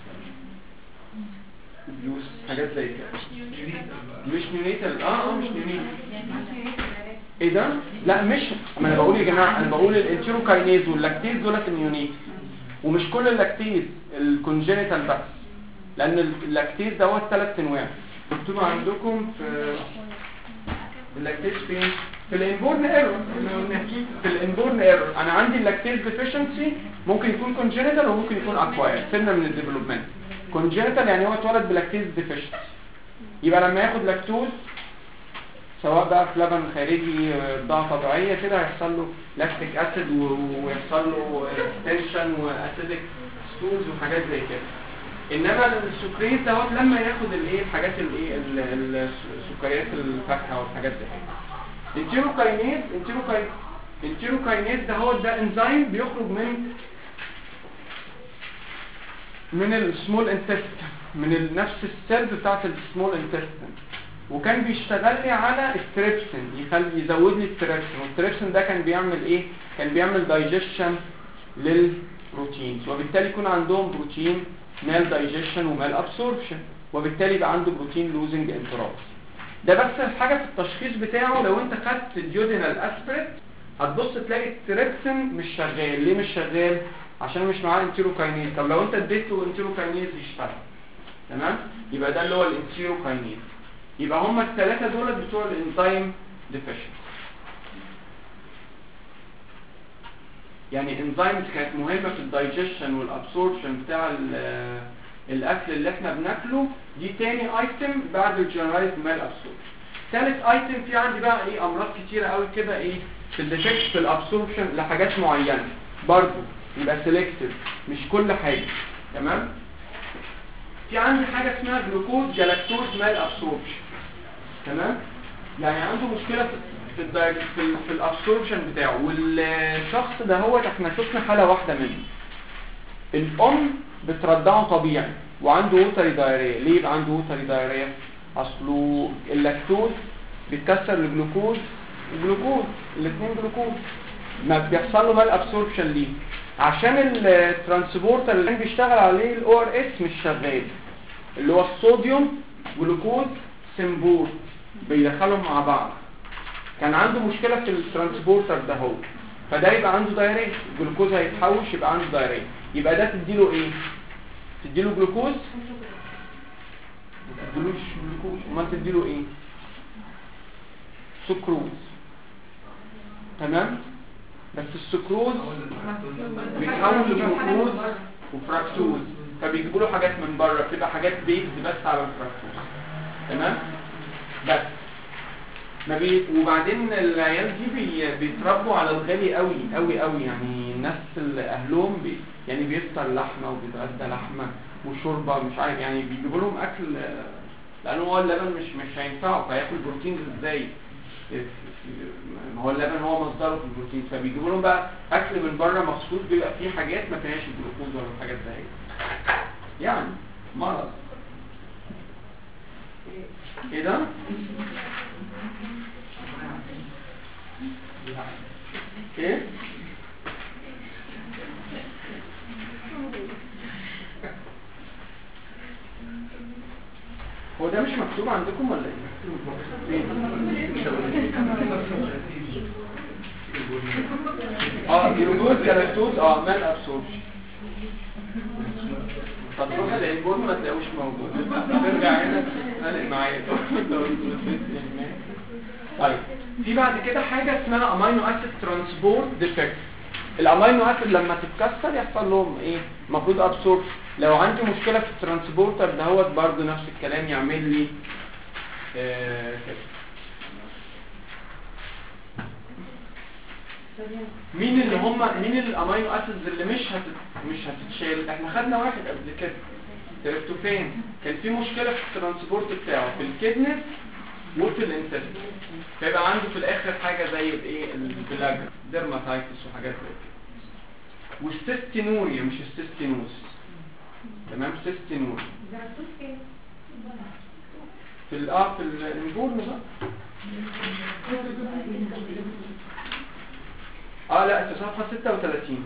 Speaker 3: جوس حاجات زي كده مش نيونيتال اه اه مش نيونيتال ايه ده لا مش ما انا بقول يا جماعه انا بقول الانتيروكاينيز واللاكتيز دولت النيونيت ومش كل اللاكتيز الكونجينيتال بس لان اللاكتيز دوت ثلاث انواع مكتوب عندكم في اللاكتيز فين في الانبورن ايرور في الانبورن ايرور انا عندي اللاكتيز ديفيشنسي ممكن يكون كونجينيتال وممكن يكون اكواير سنه من الديفلوبمنت كونجينيتال يعني هو اتولد بلاكتيز ديفيشنسي يبقى لما ياخد لاكتوز سواء بقى في لبن خارجي آه، بضاعة طبيعية كده هيحصل له لاكتيك اسيد و- ويحصل له تنشن واسيدك ستولز وحاجات زي كده انما السكريز دوت لما ياخد الايه الحاجات الايه ال- ال- السكريات الفاكهه والحاجات دي التيروكاينيز التيروكاين التيروكاينيز ده هو ده انزيم بيخرج من من السمول انتستين من ال- نفس السيلز بتاعت السمول انتستين وكان بيشتغل لي على التريبسين يخلي يزود لي التريبسين والتريبسين ده كان بيعمل ايه كان بيعمل دايجيشن للبروتينز وبالتالي يكون عندهم بروتين مال دايجيشن ومال ابسوربشن وبالتالي يبقى عنده بروتين لوزنج انترابس ده بس الحاجه في التشخيص بتاعه لو انت خدت ديودينال اسبريت هتبص تلاقي التريبسين مش شغال ليه مش شغال عشان مش معاه انتيروكاينيز طب لو انت اديته انتيروكاينيز يشتغل تمام يبقى ده اللي هو الانتيروكاينيز يبقى هما الثلاثه دول بتوع الانزيم ديفيشن يعني انزيمز كانت مهمه في الدايجيشن والابسوربشن بتاع ال- الاكل اللي احنا بناكله دي تاني ايتم بعد الجنرالايز مال ابسوربشن ثالث ايتم في عندي بقى ايه امراض كتيره قوي كده ايه في الديفكت في الابسوربشن لحاجات معينه برضو يبقى سيلكتيف مش كل حاجه تمام في عندي حاجه اسمها جلوكوز جلاكتوز مال ابسوربشن تمام يعني عنده مشكله في في الدايج- في, ال- في الابسوربشن بتاعه والشخص ده هو احنا شفنا حاله واحده منه الام بترضعه طبيعي وعنده ووتري دايريا ليه يبقى عنده ووتري دايريا اصله اللاكتوز بيتكسر لجلوكوز وجلوكوز الاثنين جلوكوز ما بيحصل له مال ابسوربشن ليه عشان الترانسبورتر اللي كان بيشتغل عليه الاو ار اس مش شغال اللي هو الصوديوم جلوكوز سمبور بيدخلهم مع بعض كان عنده مشكلة في الترانسبورتر ده هو فده يبقى عنده دايريه الجلوكوز هيتحوش يبقى عنده دايريه يبقى ده تديله ايه تديله جلوكوز ما تديلوش جلوكوز امال تديله ايه سكروز تمام بس السكروز بيتحول لجلوكوز وفراكتوز فبيجيبوا له حاجات من بره بتبقى حاجات بيكس بس على الفراكتوز تمام بس ما بي... وبعدين العيال دي بي... بيتربوا على الغالي قوي قوي قوي يعني الناس اللي اهلهم بي... يعني بيفطر لحمه وبيتغدى لحمه وشوربه مش عارف يعني بيجيبوا لهم اكل آه، لان هو اللبن مش مش هينفعه فياكل بروتين ازاي ما هو اللبن هو مصدره في البروتين فبيجيبوا لهم بقى اكل من بره مخصوص بيبقى فيه حاجات ما فيهاش الجلوكوز ولا حاجات زي كده يعني مرض ايه ده ايه هو ده مش مكتوب عندكم ولا ايه اه جلوكوز جلاكتوز اه مال ابسوربشن طب روح العيبون ما تلاقوش موجود ترجع هنا تتخانق معايا طيب في بعد كده حاجه اسمها امينو اسيد ترانسبورت ديفكت الامينو اسيد لما تتكسر يحصل لهم ايه المفروض ابسورب لو عندي مشكله في الترانسبورتر دهوت برضه نفس الكلام يعمل لي آه كده مين اللي هم مين الامينو اسيدز اللي مش هت... مش هتتشال احنا خدنا واحد قبل كده تريبتوفان كان في مشكله في الترانسبورت بتاعه في الكدنس وفي الانتستين فيبقى عنده في الاخر حاجه زي الايه البلاج ديرماتايتس وحاجات زي كده والسيستينوريا مش السيستينوس تمام سيستينوريا في ال اه في الانبورن بقى اه لا في صفحه 36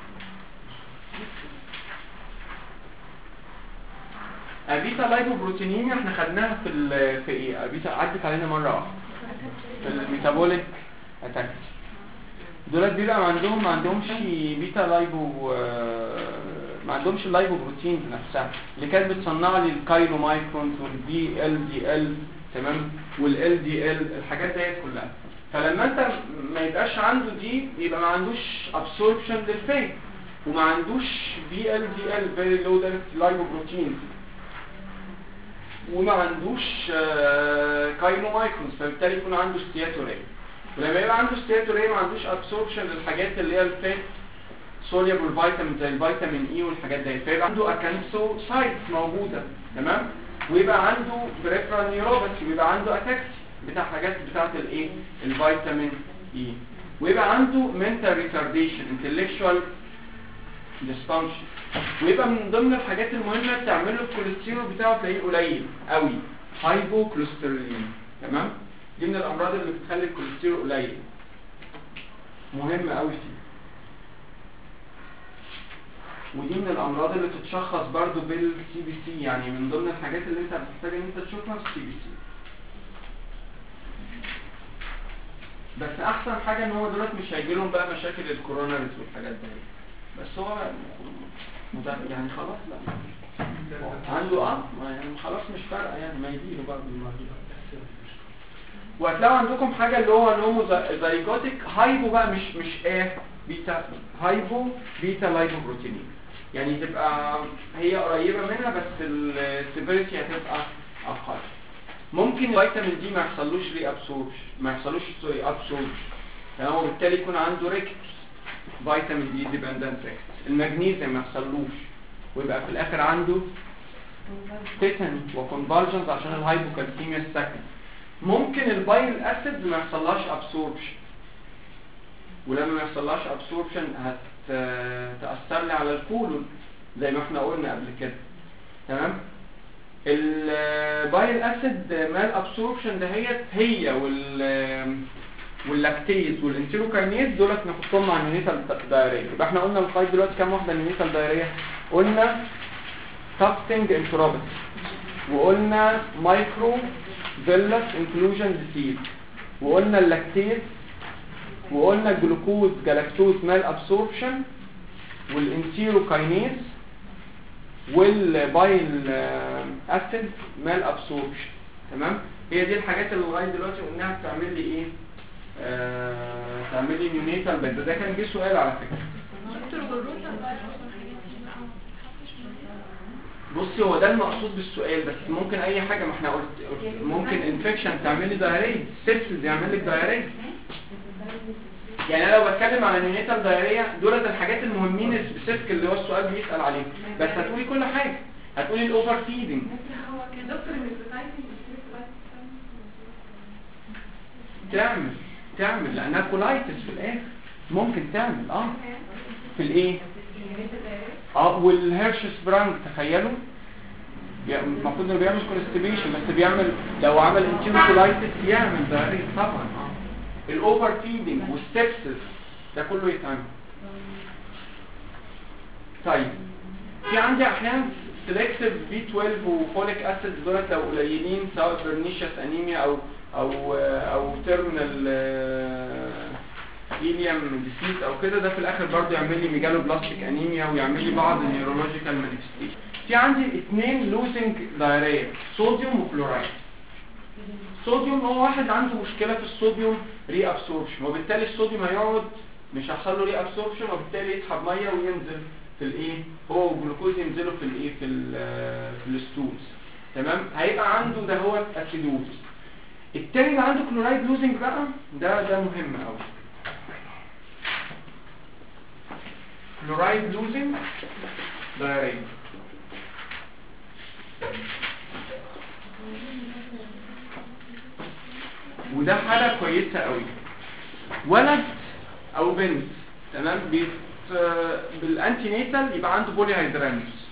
Speaker 3: ابيتا لايبوبروتينيميا احنا خدناها في ال في ايه ابيتا عدت علينا مره واحده في الميتابوليك اتاك دولت بيبقى ما عندهم ما عندهمش بيتا لايبو آه، ما عندهمش اللايبو بروتينز نفسها اللي كانت بتصنع لي الكايلو مايكرونز والدي ال دي ال تمام والال دي ال الحاجات ديت كلها فلما انت ما يبقاش عنده دي يبقى ما عندوش ابسوربشن للفات وما عندوش بي ال دي ال فيري لو لايبو بروتينز وما عندوش كاينو مايكرونز فبالتالي يكون عنده ستياتوريا ولما يبقى عنده ستياتوريا ما عندوش ابسوربشن للحاجات اللي هي الفات سوليبل فيتامين زي الفيتامين اي والحاجات دي فيبقى عنده اكانسو سايتس موجوده تمام ويبقى عنده بريفرال نيوروباثي ويبقى عنده اتاكسي بتاع حاجات بتاعه الايه الفيتامين اي ويبقى عنده mental retardation intellectual dysfunction ويبقى من ضمن الحاجات المهمة تعمل له الكوليسترول بتاعه تلاقيه قليل قوي هايبوكوليسترولين تمام دي من الامراض اللي بتخلي الكوليسترول قليل مهمة قوي فيه ودي من الامراض اللي تتشخص برضو بالسي بي سي يعني من ضمن الحاجات اللي انت بتحتاج ان انت تشوفها في السي بي سي بس احسن حاجة ان هو دلوقتي مش هيجي لهم بقى مشاكل الكوروناريز والحاجات دي بس هو مدرب يعني خلاص لا عنده اه ما يعني خلاص مش فارقه يعني ما يجيله برضه المرض وهتلاقوا عندكم حاجه اللي هو الهومو زايجوتيك هايبو بقى مش مش ايه بيتا هايبو بيتا لايبوبروتينين يعني تبقى هي قريبه منها بس السيفيريتي هتبقى اقل ممكن الفيتامين دي ما يحصلوش ري ابسوربش ما يحصلوش سوري ابسوربش تمام وبالتالي يكون عنده ريكت فيتامين دي ديبندنت المغنيسيوم ما يحصلوش ويبقى في الاخر عنده تيتاني وكونفالجنز عشان الهايبوكالسيميا السكن ممكن البايل اسيد ما يحصلهاش ابسوربشن ولما ما يحصلهاش ابسوربشن هتأثر لي على الكولون زي ما احنا قلنا قبل كده تمام البايل اسيد مال ابسوربشن دهيت هي وال واللاكتيز والانتيروكاينيز دولت نحطهم مع النيونيتال دايريه يبقى احنا قلنا لغايه دلوقتي كام واحده نيونيتال دايريه قلنا تافتنج انتروباثي وقلنا مايكرو فيلس انكلوجن ديسيز وقلنا اللاكتيز وقلنا الجلوكوز جلاكتوز مال ابسوربشن والانتيروكاينيز والبايل اسيد مال ابسوربشن تمام هي دي الحاجات اللي لغايه دلوقتي قلناها بتعمل لي ايه آه تعمل لي نيونيتال بس ده كان جه سؤال على فكره
Speaker 1: دكتور والروتا فيروس والحاجات دي بقى ما بتتحطش معاها
Speaker 3: بصي هو ده المقصود بالسؤال بس ممكن اي حاجه ما احنا قلت قلت- ممكن انفكشن تعمل لي دايريه سيبسز يعمل لك دايريه يعني انا لو بتكلم على النيونيتال دايريه دولت الحاجات المهمين السبيسيفيك اللي هو السؤال بيسال عليهم بس هتقولي كل حاجه هتقولي الاوفر فيدنج
Speaker 1: هو كان دكتور
Speaker 3: تعمل تعمل لانها كولايتس في الاخر ممكن تعمل اه في الايه اه والهيرشس برانج تخيلوا يعني المفروض انه بيعمل كونستيبيشن بس بيعمل لو عمل انتيروكولايتس يعمل دايريه طبعا اه الاوفر فيدنج والسبسس ده كله يتعمل طيب في عندي احيانا سيلكتيف بي 12 وفوليك اسيد دولت لو قليلين سواء برنيشس انيميا او او او تيرمينال هيليوم ديسيز او كده ده في الاخر برضه يعمل لي ميجالو بلاستيك انيميا ويعمل لي بعض النيورولوجيكال مانيفستيشن في عندي اثنين لوزنج دايريه صوديوم وكلورايد صوديوم هو واحد عنده مشكله في الصوديوم ري ابسوربشن وبالتالي الصوديوم هيقعد مش هيحصل له ري ابسوربشن وبالتالي يسحب ميه وينزل في الايه هو والجلوكوز ينزلوا في الايه في ال في الستولز تمام هيبقى عنده ده هو اسيدوز التاني اللي عنده كلورايد لوزنج بقى ده ده مهم قوي كلورايد لوزنج دايريه وده حالة كويسة قوي ولد او بنت تمام بيت بالانتي نيتال يبقى عنده بولي هيدرانس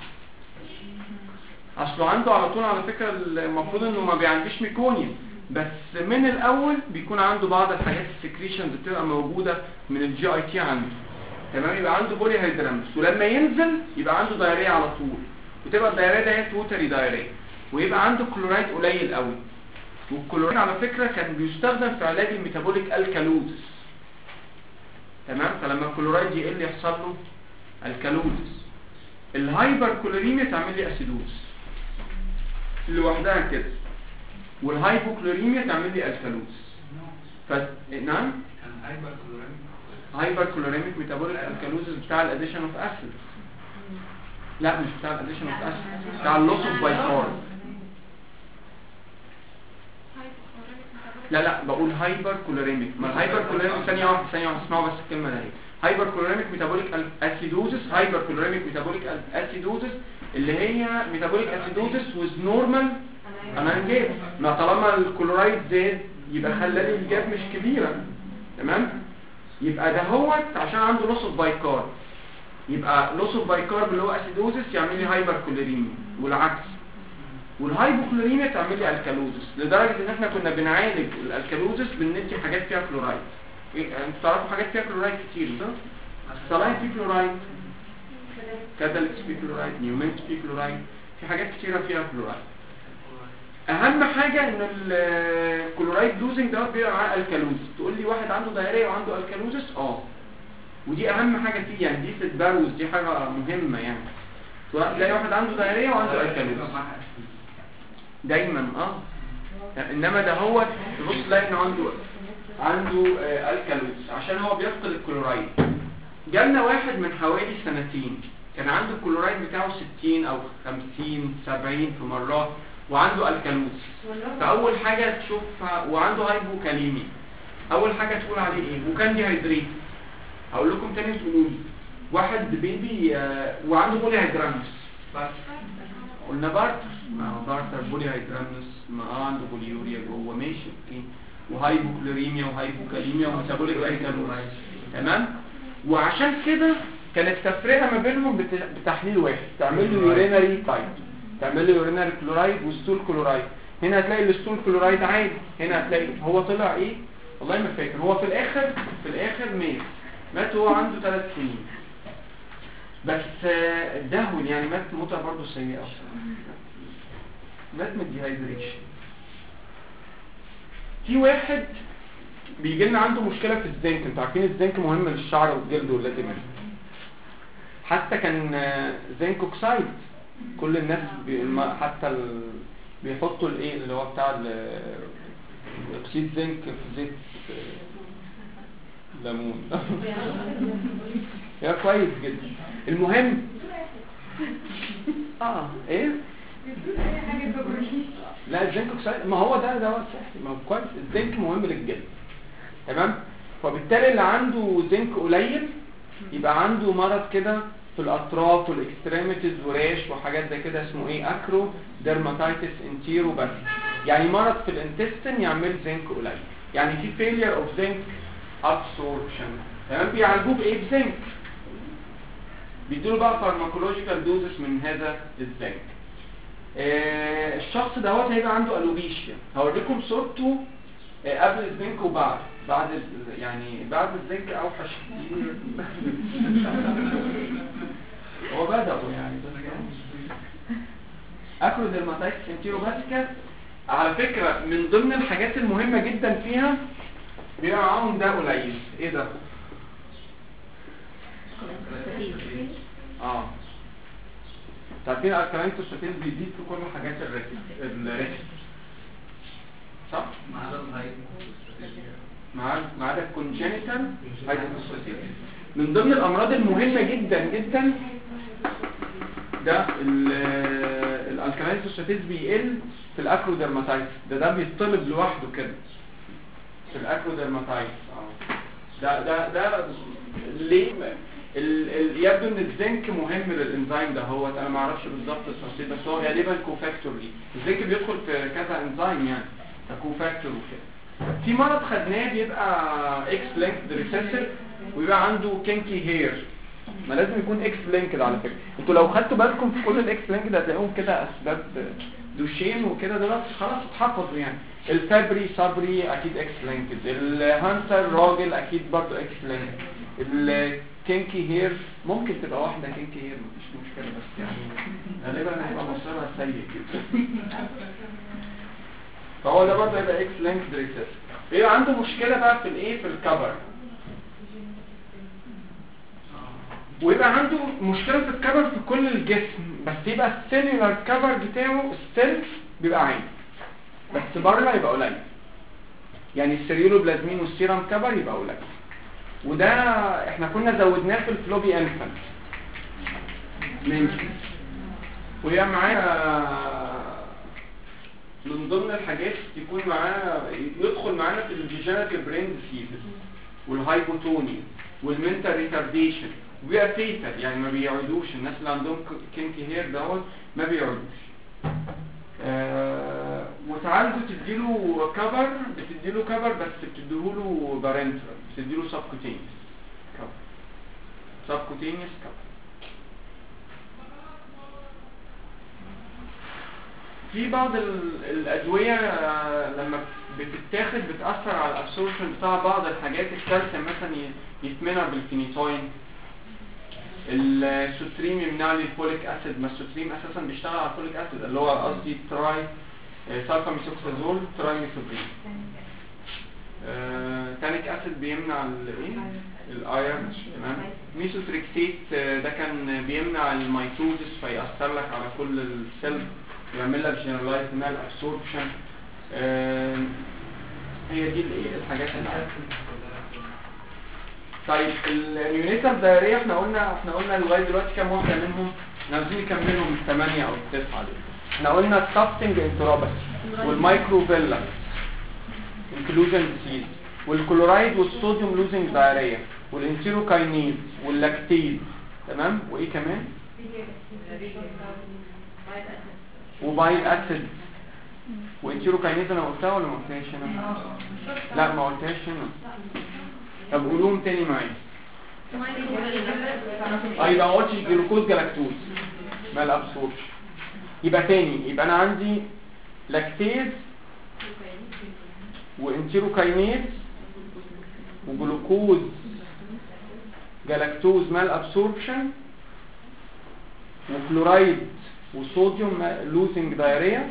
Speaker 3: اصله عنده على طول على فكرة المفروض انه ما بيعنديش ميكونيوم بس من الاول بيكون عنده بعض الحاجات السكريشنز بتبقى موجودة من الجي اي تي عنده تمام يبقى عنده بولي هيدرانس ولما ينزل يبقى عنده دايريه على طول وتبقى الدايريه ده هي توتري دايريه ويبقى عنده كلورايد قليل قوي والكلورايد على فكرة كان بيستخدم في علاج الميتابوليك الكالوزس تمام فلما الكلورايد يقل يحصل له الكالوزس الهايبر كلوريميا تعمل لي اسيدوز لوحدها كده والهايبوكلوريميا تعمل لي الكالوز ف... نعم
Speaker 2: كان هايبر كلوريميك
Speaker 3: هايبر كلوريميك ميتابوليك الكالوزس بتاع الاديشن اوف اسيد لا مش بتاع الاديشن اوف اسيد بتاع اللوس اوف بايكار لا لا بقول هايبر كولوريميك ما الهايبر كولوريميك ثانيه واحده ثانيه واحده اسمعوا بس الكلمه دي هايبر كولوريميك ميتابوليك اسيدوزس هايبر كولوريميك ميتابوليك اسيدوزس اللي هي ميتابوليك اسيدوزس ويز نورمال انانجاب ما طالما الكلورايد زاد يبقى خلى لي الجاب مش كبيره تمام يبقى ده هو عشان عنده لوس اوف بايكار يبقى لوس اوف بايكار اللي هو اسيدوزس يعمل لي هايبر كولوريميا والعكس والهايبوكلوريميا تعمل لي الكالوزس لدرجه ان احنا كنا بنعالج الالكالوزس بندي حاجات فيها كلورايد إيه، انتوا تعرفوا حاجات فيها كلورايد كتير صح الصلاين فيه كلورايد كاتاليكس فيه كلورايد نيومنت فيه كلورايد في حاجات كتيره فيها كلورايد اهم حاجه ان الكلورايد لوزنج ده بيبقى معاه الكالوزس تقول لي واحد عنده دايريه وعنده الكالوزس اه ودي اهم حاجه فيه يعني دي تتبروز دي حاجه مهمه يعني تلاقي واحد عنده دايريه وعنده الكالوزس دايما اه انما ده هو بص تلاقي انه عنده عنده آه الكالوز عشان هو بيفقد الكلورايد جالنا واحد من حوالي سنتين كان عنده الكلورايد بتاعه 60 او 50 70 في مرات وعنده الكالوز فاول حاجه تشوفها وعنده هايبوكاليمي اول حاجه تقول عليه ايه وكان ديهايدريت هقول لكم تاني تقولوا لي واحد بيبي آه، وعنده بولي هيدرامس
Speaker 2: بس
Speaker 3: قلنا بارتر ما هو بارتر بولي هيدرامس ما اه عنده بوليوريا جوه ماشي اوكي وهايبوكلوريميا وهايبوكاليميا وميتابوليك هيدرامس تمام وعشان كده كانت تفرقه ما بينهم بت- بتحليل واحد تعمل له يورينري تايب تعمل له يورينري كلورايد وستول كلورايد هنا هتلاقي الستول كلورايد عادي هنا هتلاقي هو طلع ايه والله ما فاكر هو في الاخر في الاخر مات مات وهو عنده ثلاث سنين بس آه، اتدهون يعني مات موتة برضه سيئة مات من الديهايدريشن في واحد بيجي لنا عنده مشكلة في الزنك انتوا عارفين الزنك مهم للشعر والجلد واللازم حتى كان آه، زنك اوكسايد كل الناس بي ما- حتى ال... بيحطوا الايه اللي هو بتاع ال- اكسيد زنك في زيت آه، ليمون يا كويس جدا المهم اه ايه لا الزنك اوكسيد ما هو ده ده صحي ما هو كويس الزنك مهم للجلد تمام فبالتالي اللي عنده زنك قليل يبقى عنده مرض كده في الاطراف والاكستريميتيز وراش وحاجات زي كده اسمه ايه اكرو ديرماتايتس انتيرو بس يعني مرض في الانتستين يعمل زنك قليل يعني في فيلير اوف زنك ابسوربشن تمام بيعالجوه بايه بزنك بيدوا بقى فارماكولوجيكال دوزس من هذا الزنك آه الشخص دوت هيبقى عنده الوبيشيا هوريكم صورته آه قبل الزنك وبعد بعد ال- يعني بعد الزنك اوحش كتير هو بدأوا يعني بس اكرو ديرماتايتس انتيروباتيكا على فكرة من ضمن الحاجات المهمة جدا فيها بيبقى معاهم ده قليل ايه ده اه تعرفين الكلاين توستاتين بيزيد في كل حاجات الريتم الريتم صح
Speaker 2: ما عدا الهايب
Speaker 3: ما عدا- ما عدا الكونجينيتال هايبوستاتين من ضمن الامراض المهمه جدا جدا ده الالكلاين توستاتين بيقل في الاكروديرماتايتس ده ده بيطلب لوحده كده في الاكروديرماتايتس اه ده ده ده ليه ال ال يبدو ان الزنك مهم للانزيم ده هو انا ما اعرفش بالظبط التفاصيل بس هو غالبا كوفاكتور ليه الزنك بيدخل في كذا انزيم يعني كوفاكتور وكده في مرض خدناه بيبقى اكس لينكد ريسيسيف ويبقى عنده كينكي هير ما لازم يكون اكس لينكد على فكره انتوا لو خدتوا بالكم في كل الاكس لينكد هتلاقيهم كده اسباب دوشين وكده دول خلاص اتحفظوا يعني الفابري صبري اكيد اكس لينكد الهانتر راجل اكيد برضو اكس لينكد الكينكي هير ممكن تبقى واحده كينكي هير مفيش مشكله بس يعني غالبا هيبقى مصيرها سيء جدا فهو ده برضه يبقى اكس لينكد ريسيس بيبقى عنده مشكله بقى في الايه في الكفر ويبقى عنده مشكلة في الكفر في كل الجسم بس يبقى السيلولار كفر بتاعه السيلز بيبقى عالي بس بره يبقى قليل يعني السيريولوبلازمين والسيرم كفر يبقى قليل وده احنا كنا زودناه في الفلوبي انفانت ممكن ويبقى معانا من ضمن الحاجات يكون معانا يدخل معانا في الديجنراتيف برين ديسيزز والهايبوتونيا والمنتال ريتارديشن وبيبقى فيتال يعني ما بيقعدوش الناس اللي عندهم كينكي هير دوت ما بيقعدوش آه وتعالجوا تديله كفر بتديله كفر بس بتديله بارنترال بتديله سبكوتينيوس كفر سبكوتينيوس كفر في بعض ال- الأدوية آه، لما بتتاخد بتأثر على الابسوربشن بتاع بعض الحاجات الكالسيوم مثلا ي- يتمنع بالفينيتوين السوتريم يمنع لي الفوليك اسيد ما السوتريم اساسا بيشتغل على الفوليك اسيد اللي هو قصدي تراي سالفا ميثوكسازول تراي ميثوبرين آه، تانيك اسيد بيمنع الايه الايرون تمام ميثوتريكسيت آه، ده كان بيمنع الميتوزس فيأثر لك على كل السيل ويعمل لك جنرالايز مال ابسوربشن هي دي الايه الحاجات اللي عندنا طيب النيونيتال دايريا احنا قلنا احنا قلنا لغايه دلوقتي كام واحده منهم احنا عايزين نكملهم الثمانيه او التسعه دول احنا قلنا السافتنج انترابس والمايكروفيلا انكلوجن ديسيز والكلورايد والصوديوم لوزنج دايريا والانتيروكاينيز واللاكتيز تمام وايه كمان وبايل اسيد وانتيروكاينيز انا قلتها ولا ما قلتهاش هنا لا ما قلتهاش هنا طب قولوهم تاني معايا اه يبقى ما قلتش جلوكوز جلاكتوز مال ابسوربشن يبقى تاني يبقى انا عندي لاكتيز وانتيروكاينيز وجلوكوز جلاكتوز مال ابسوربشن وكلورايد وصوديوم لوزنج دايريا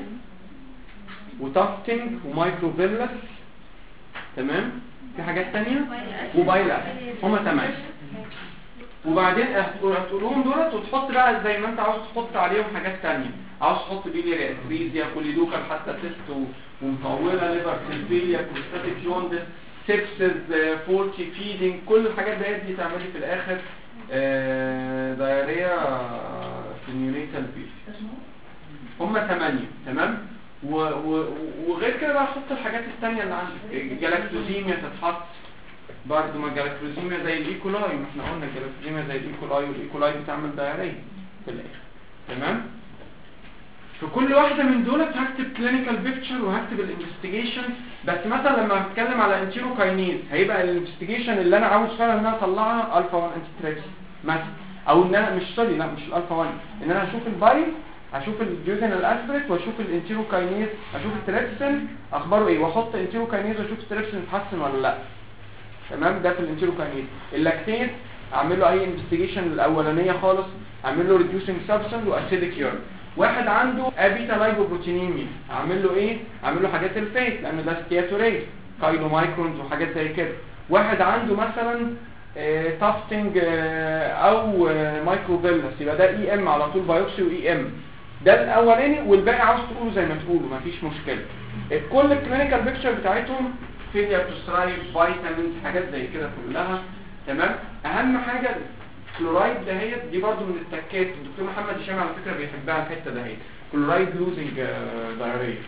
Speaker 3: وتافتنج ومايكروفيلس تمام في حاجات تانية وبايل اسيد هما تمام وبعدين هتقول- هتقولهم دولت وتحط بقى زي ما انت عاوز تحط عليهم حاجات تانية عاوز تحط بيلي اتريزيا كوليدوكال حتى تيست و- ومطولة ليفر سيلفيليا كروستاتيك جوندس سيبسز فولتي فيدنج كل الحاجات ديت دي تعملي في الاخر آه، دايريا في النيونيتال بيشنت هم ثمانية تمام و و وغير كده بقى احط الحاجات التانية اللي عندي جلاكتوزيميا تتحط برضه ما جلاكتوزيميا زي الايكولاي ما احنا قلنا الجلاكتوزيميا زي الايكولاي والايكولاي بتعمل دايريا في الاخر تمام في كل واحدة من دولت هكتب كلينيكال بيكتشر وهكتب الانفستيجيشن بس مثلا لما هتكلم على انتيروكاينيز هيبقى الانفستيجيشن اللي انا عاوز فعلا ان انا اطلعها الفا 1 انتي مثلا او ان انا مش سوري لا مش الالفا 1 ان انا هشوف البايل هشوف الديوزينال اسبريت واشوف الانتيروكاينيز اشوف التريبسين اخباره ايه واحط انتيروكاينيز واشوف التريبسين اتحسن ولا لا تمام ده في الانتيروكاينيز اللاكتيز اعمل له اي انفستيجيشن الاولانيه خالص اعمل له ريديوسنج سبستانس واسيديك يورين واحد عنده ابيتا لايبوبروتينيميا اعمل له ايه اعمل له حاجات الفيت لان ده ستياتوريت كايلو مايكرونز وحاجات زي كده واحد عنده مثلا آه، تافتنج آه، او آه، مايكروفيلس يبقى ده اي ام على طول بايوبسي واي ام ده الاولاني والباقي عاوز تقوله زي ما تقوله مفيش مشكله آه، كل الكلينيكال بيكتشر بتاعتهم فيليا بروسترايد فيتامينز حاجات زي كده كلها تمام اهم حاجه كلورايد دهيت دي برضو من التكات الدكتور محمد هشام على فكره بيحبها الحته دهيت كلورايد لوزنج دايريا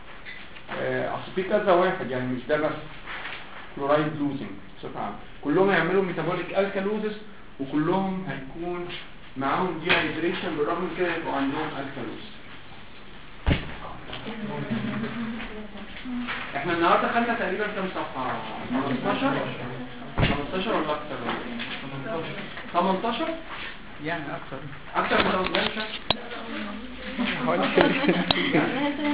Speaker 3: اصل في كذا واحد يعني مش ده بس كلورايد لوزنج بصفه عامه كلهم هيعملوا ميتابوليك الكالوزس وكلهم هيكون معاهم دي هيدريشن بالرغم من كده يبقوا عندهم الكالوزس احنا النهارده خدنا تقريبا كام صفحه 15 15 ولا اكتر 18
Speaker 2: يعني اكتر
Speaker 3: اكتر من 18
Speaker 4: هو أنا كده.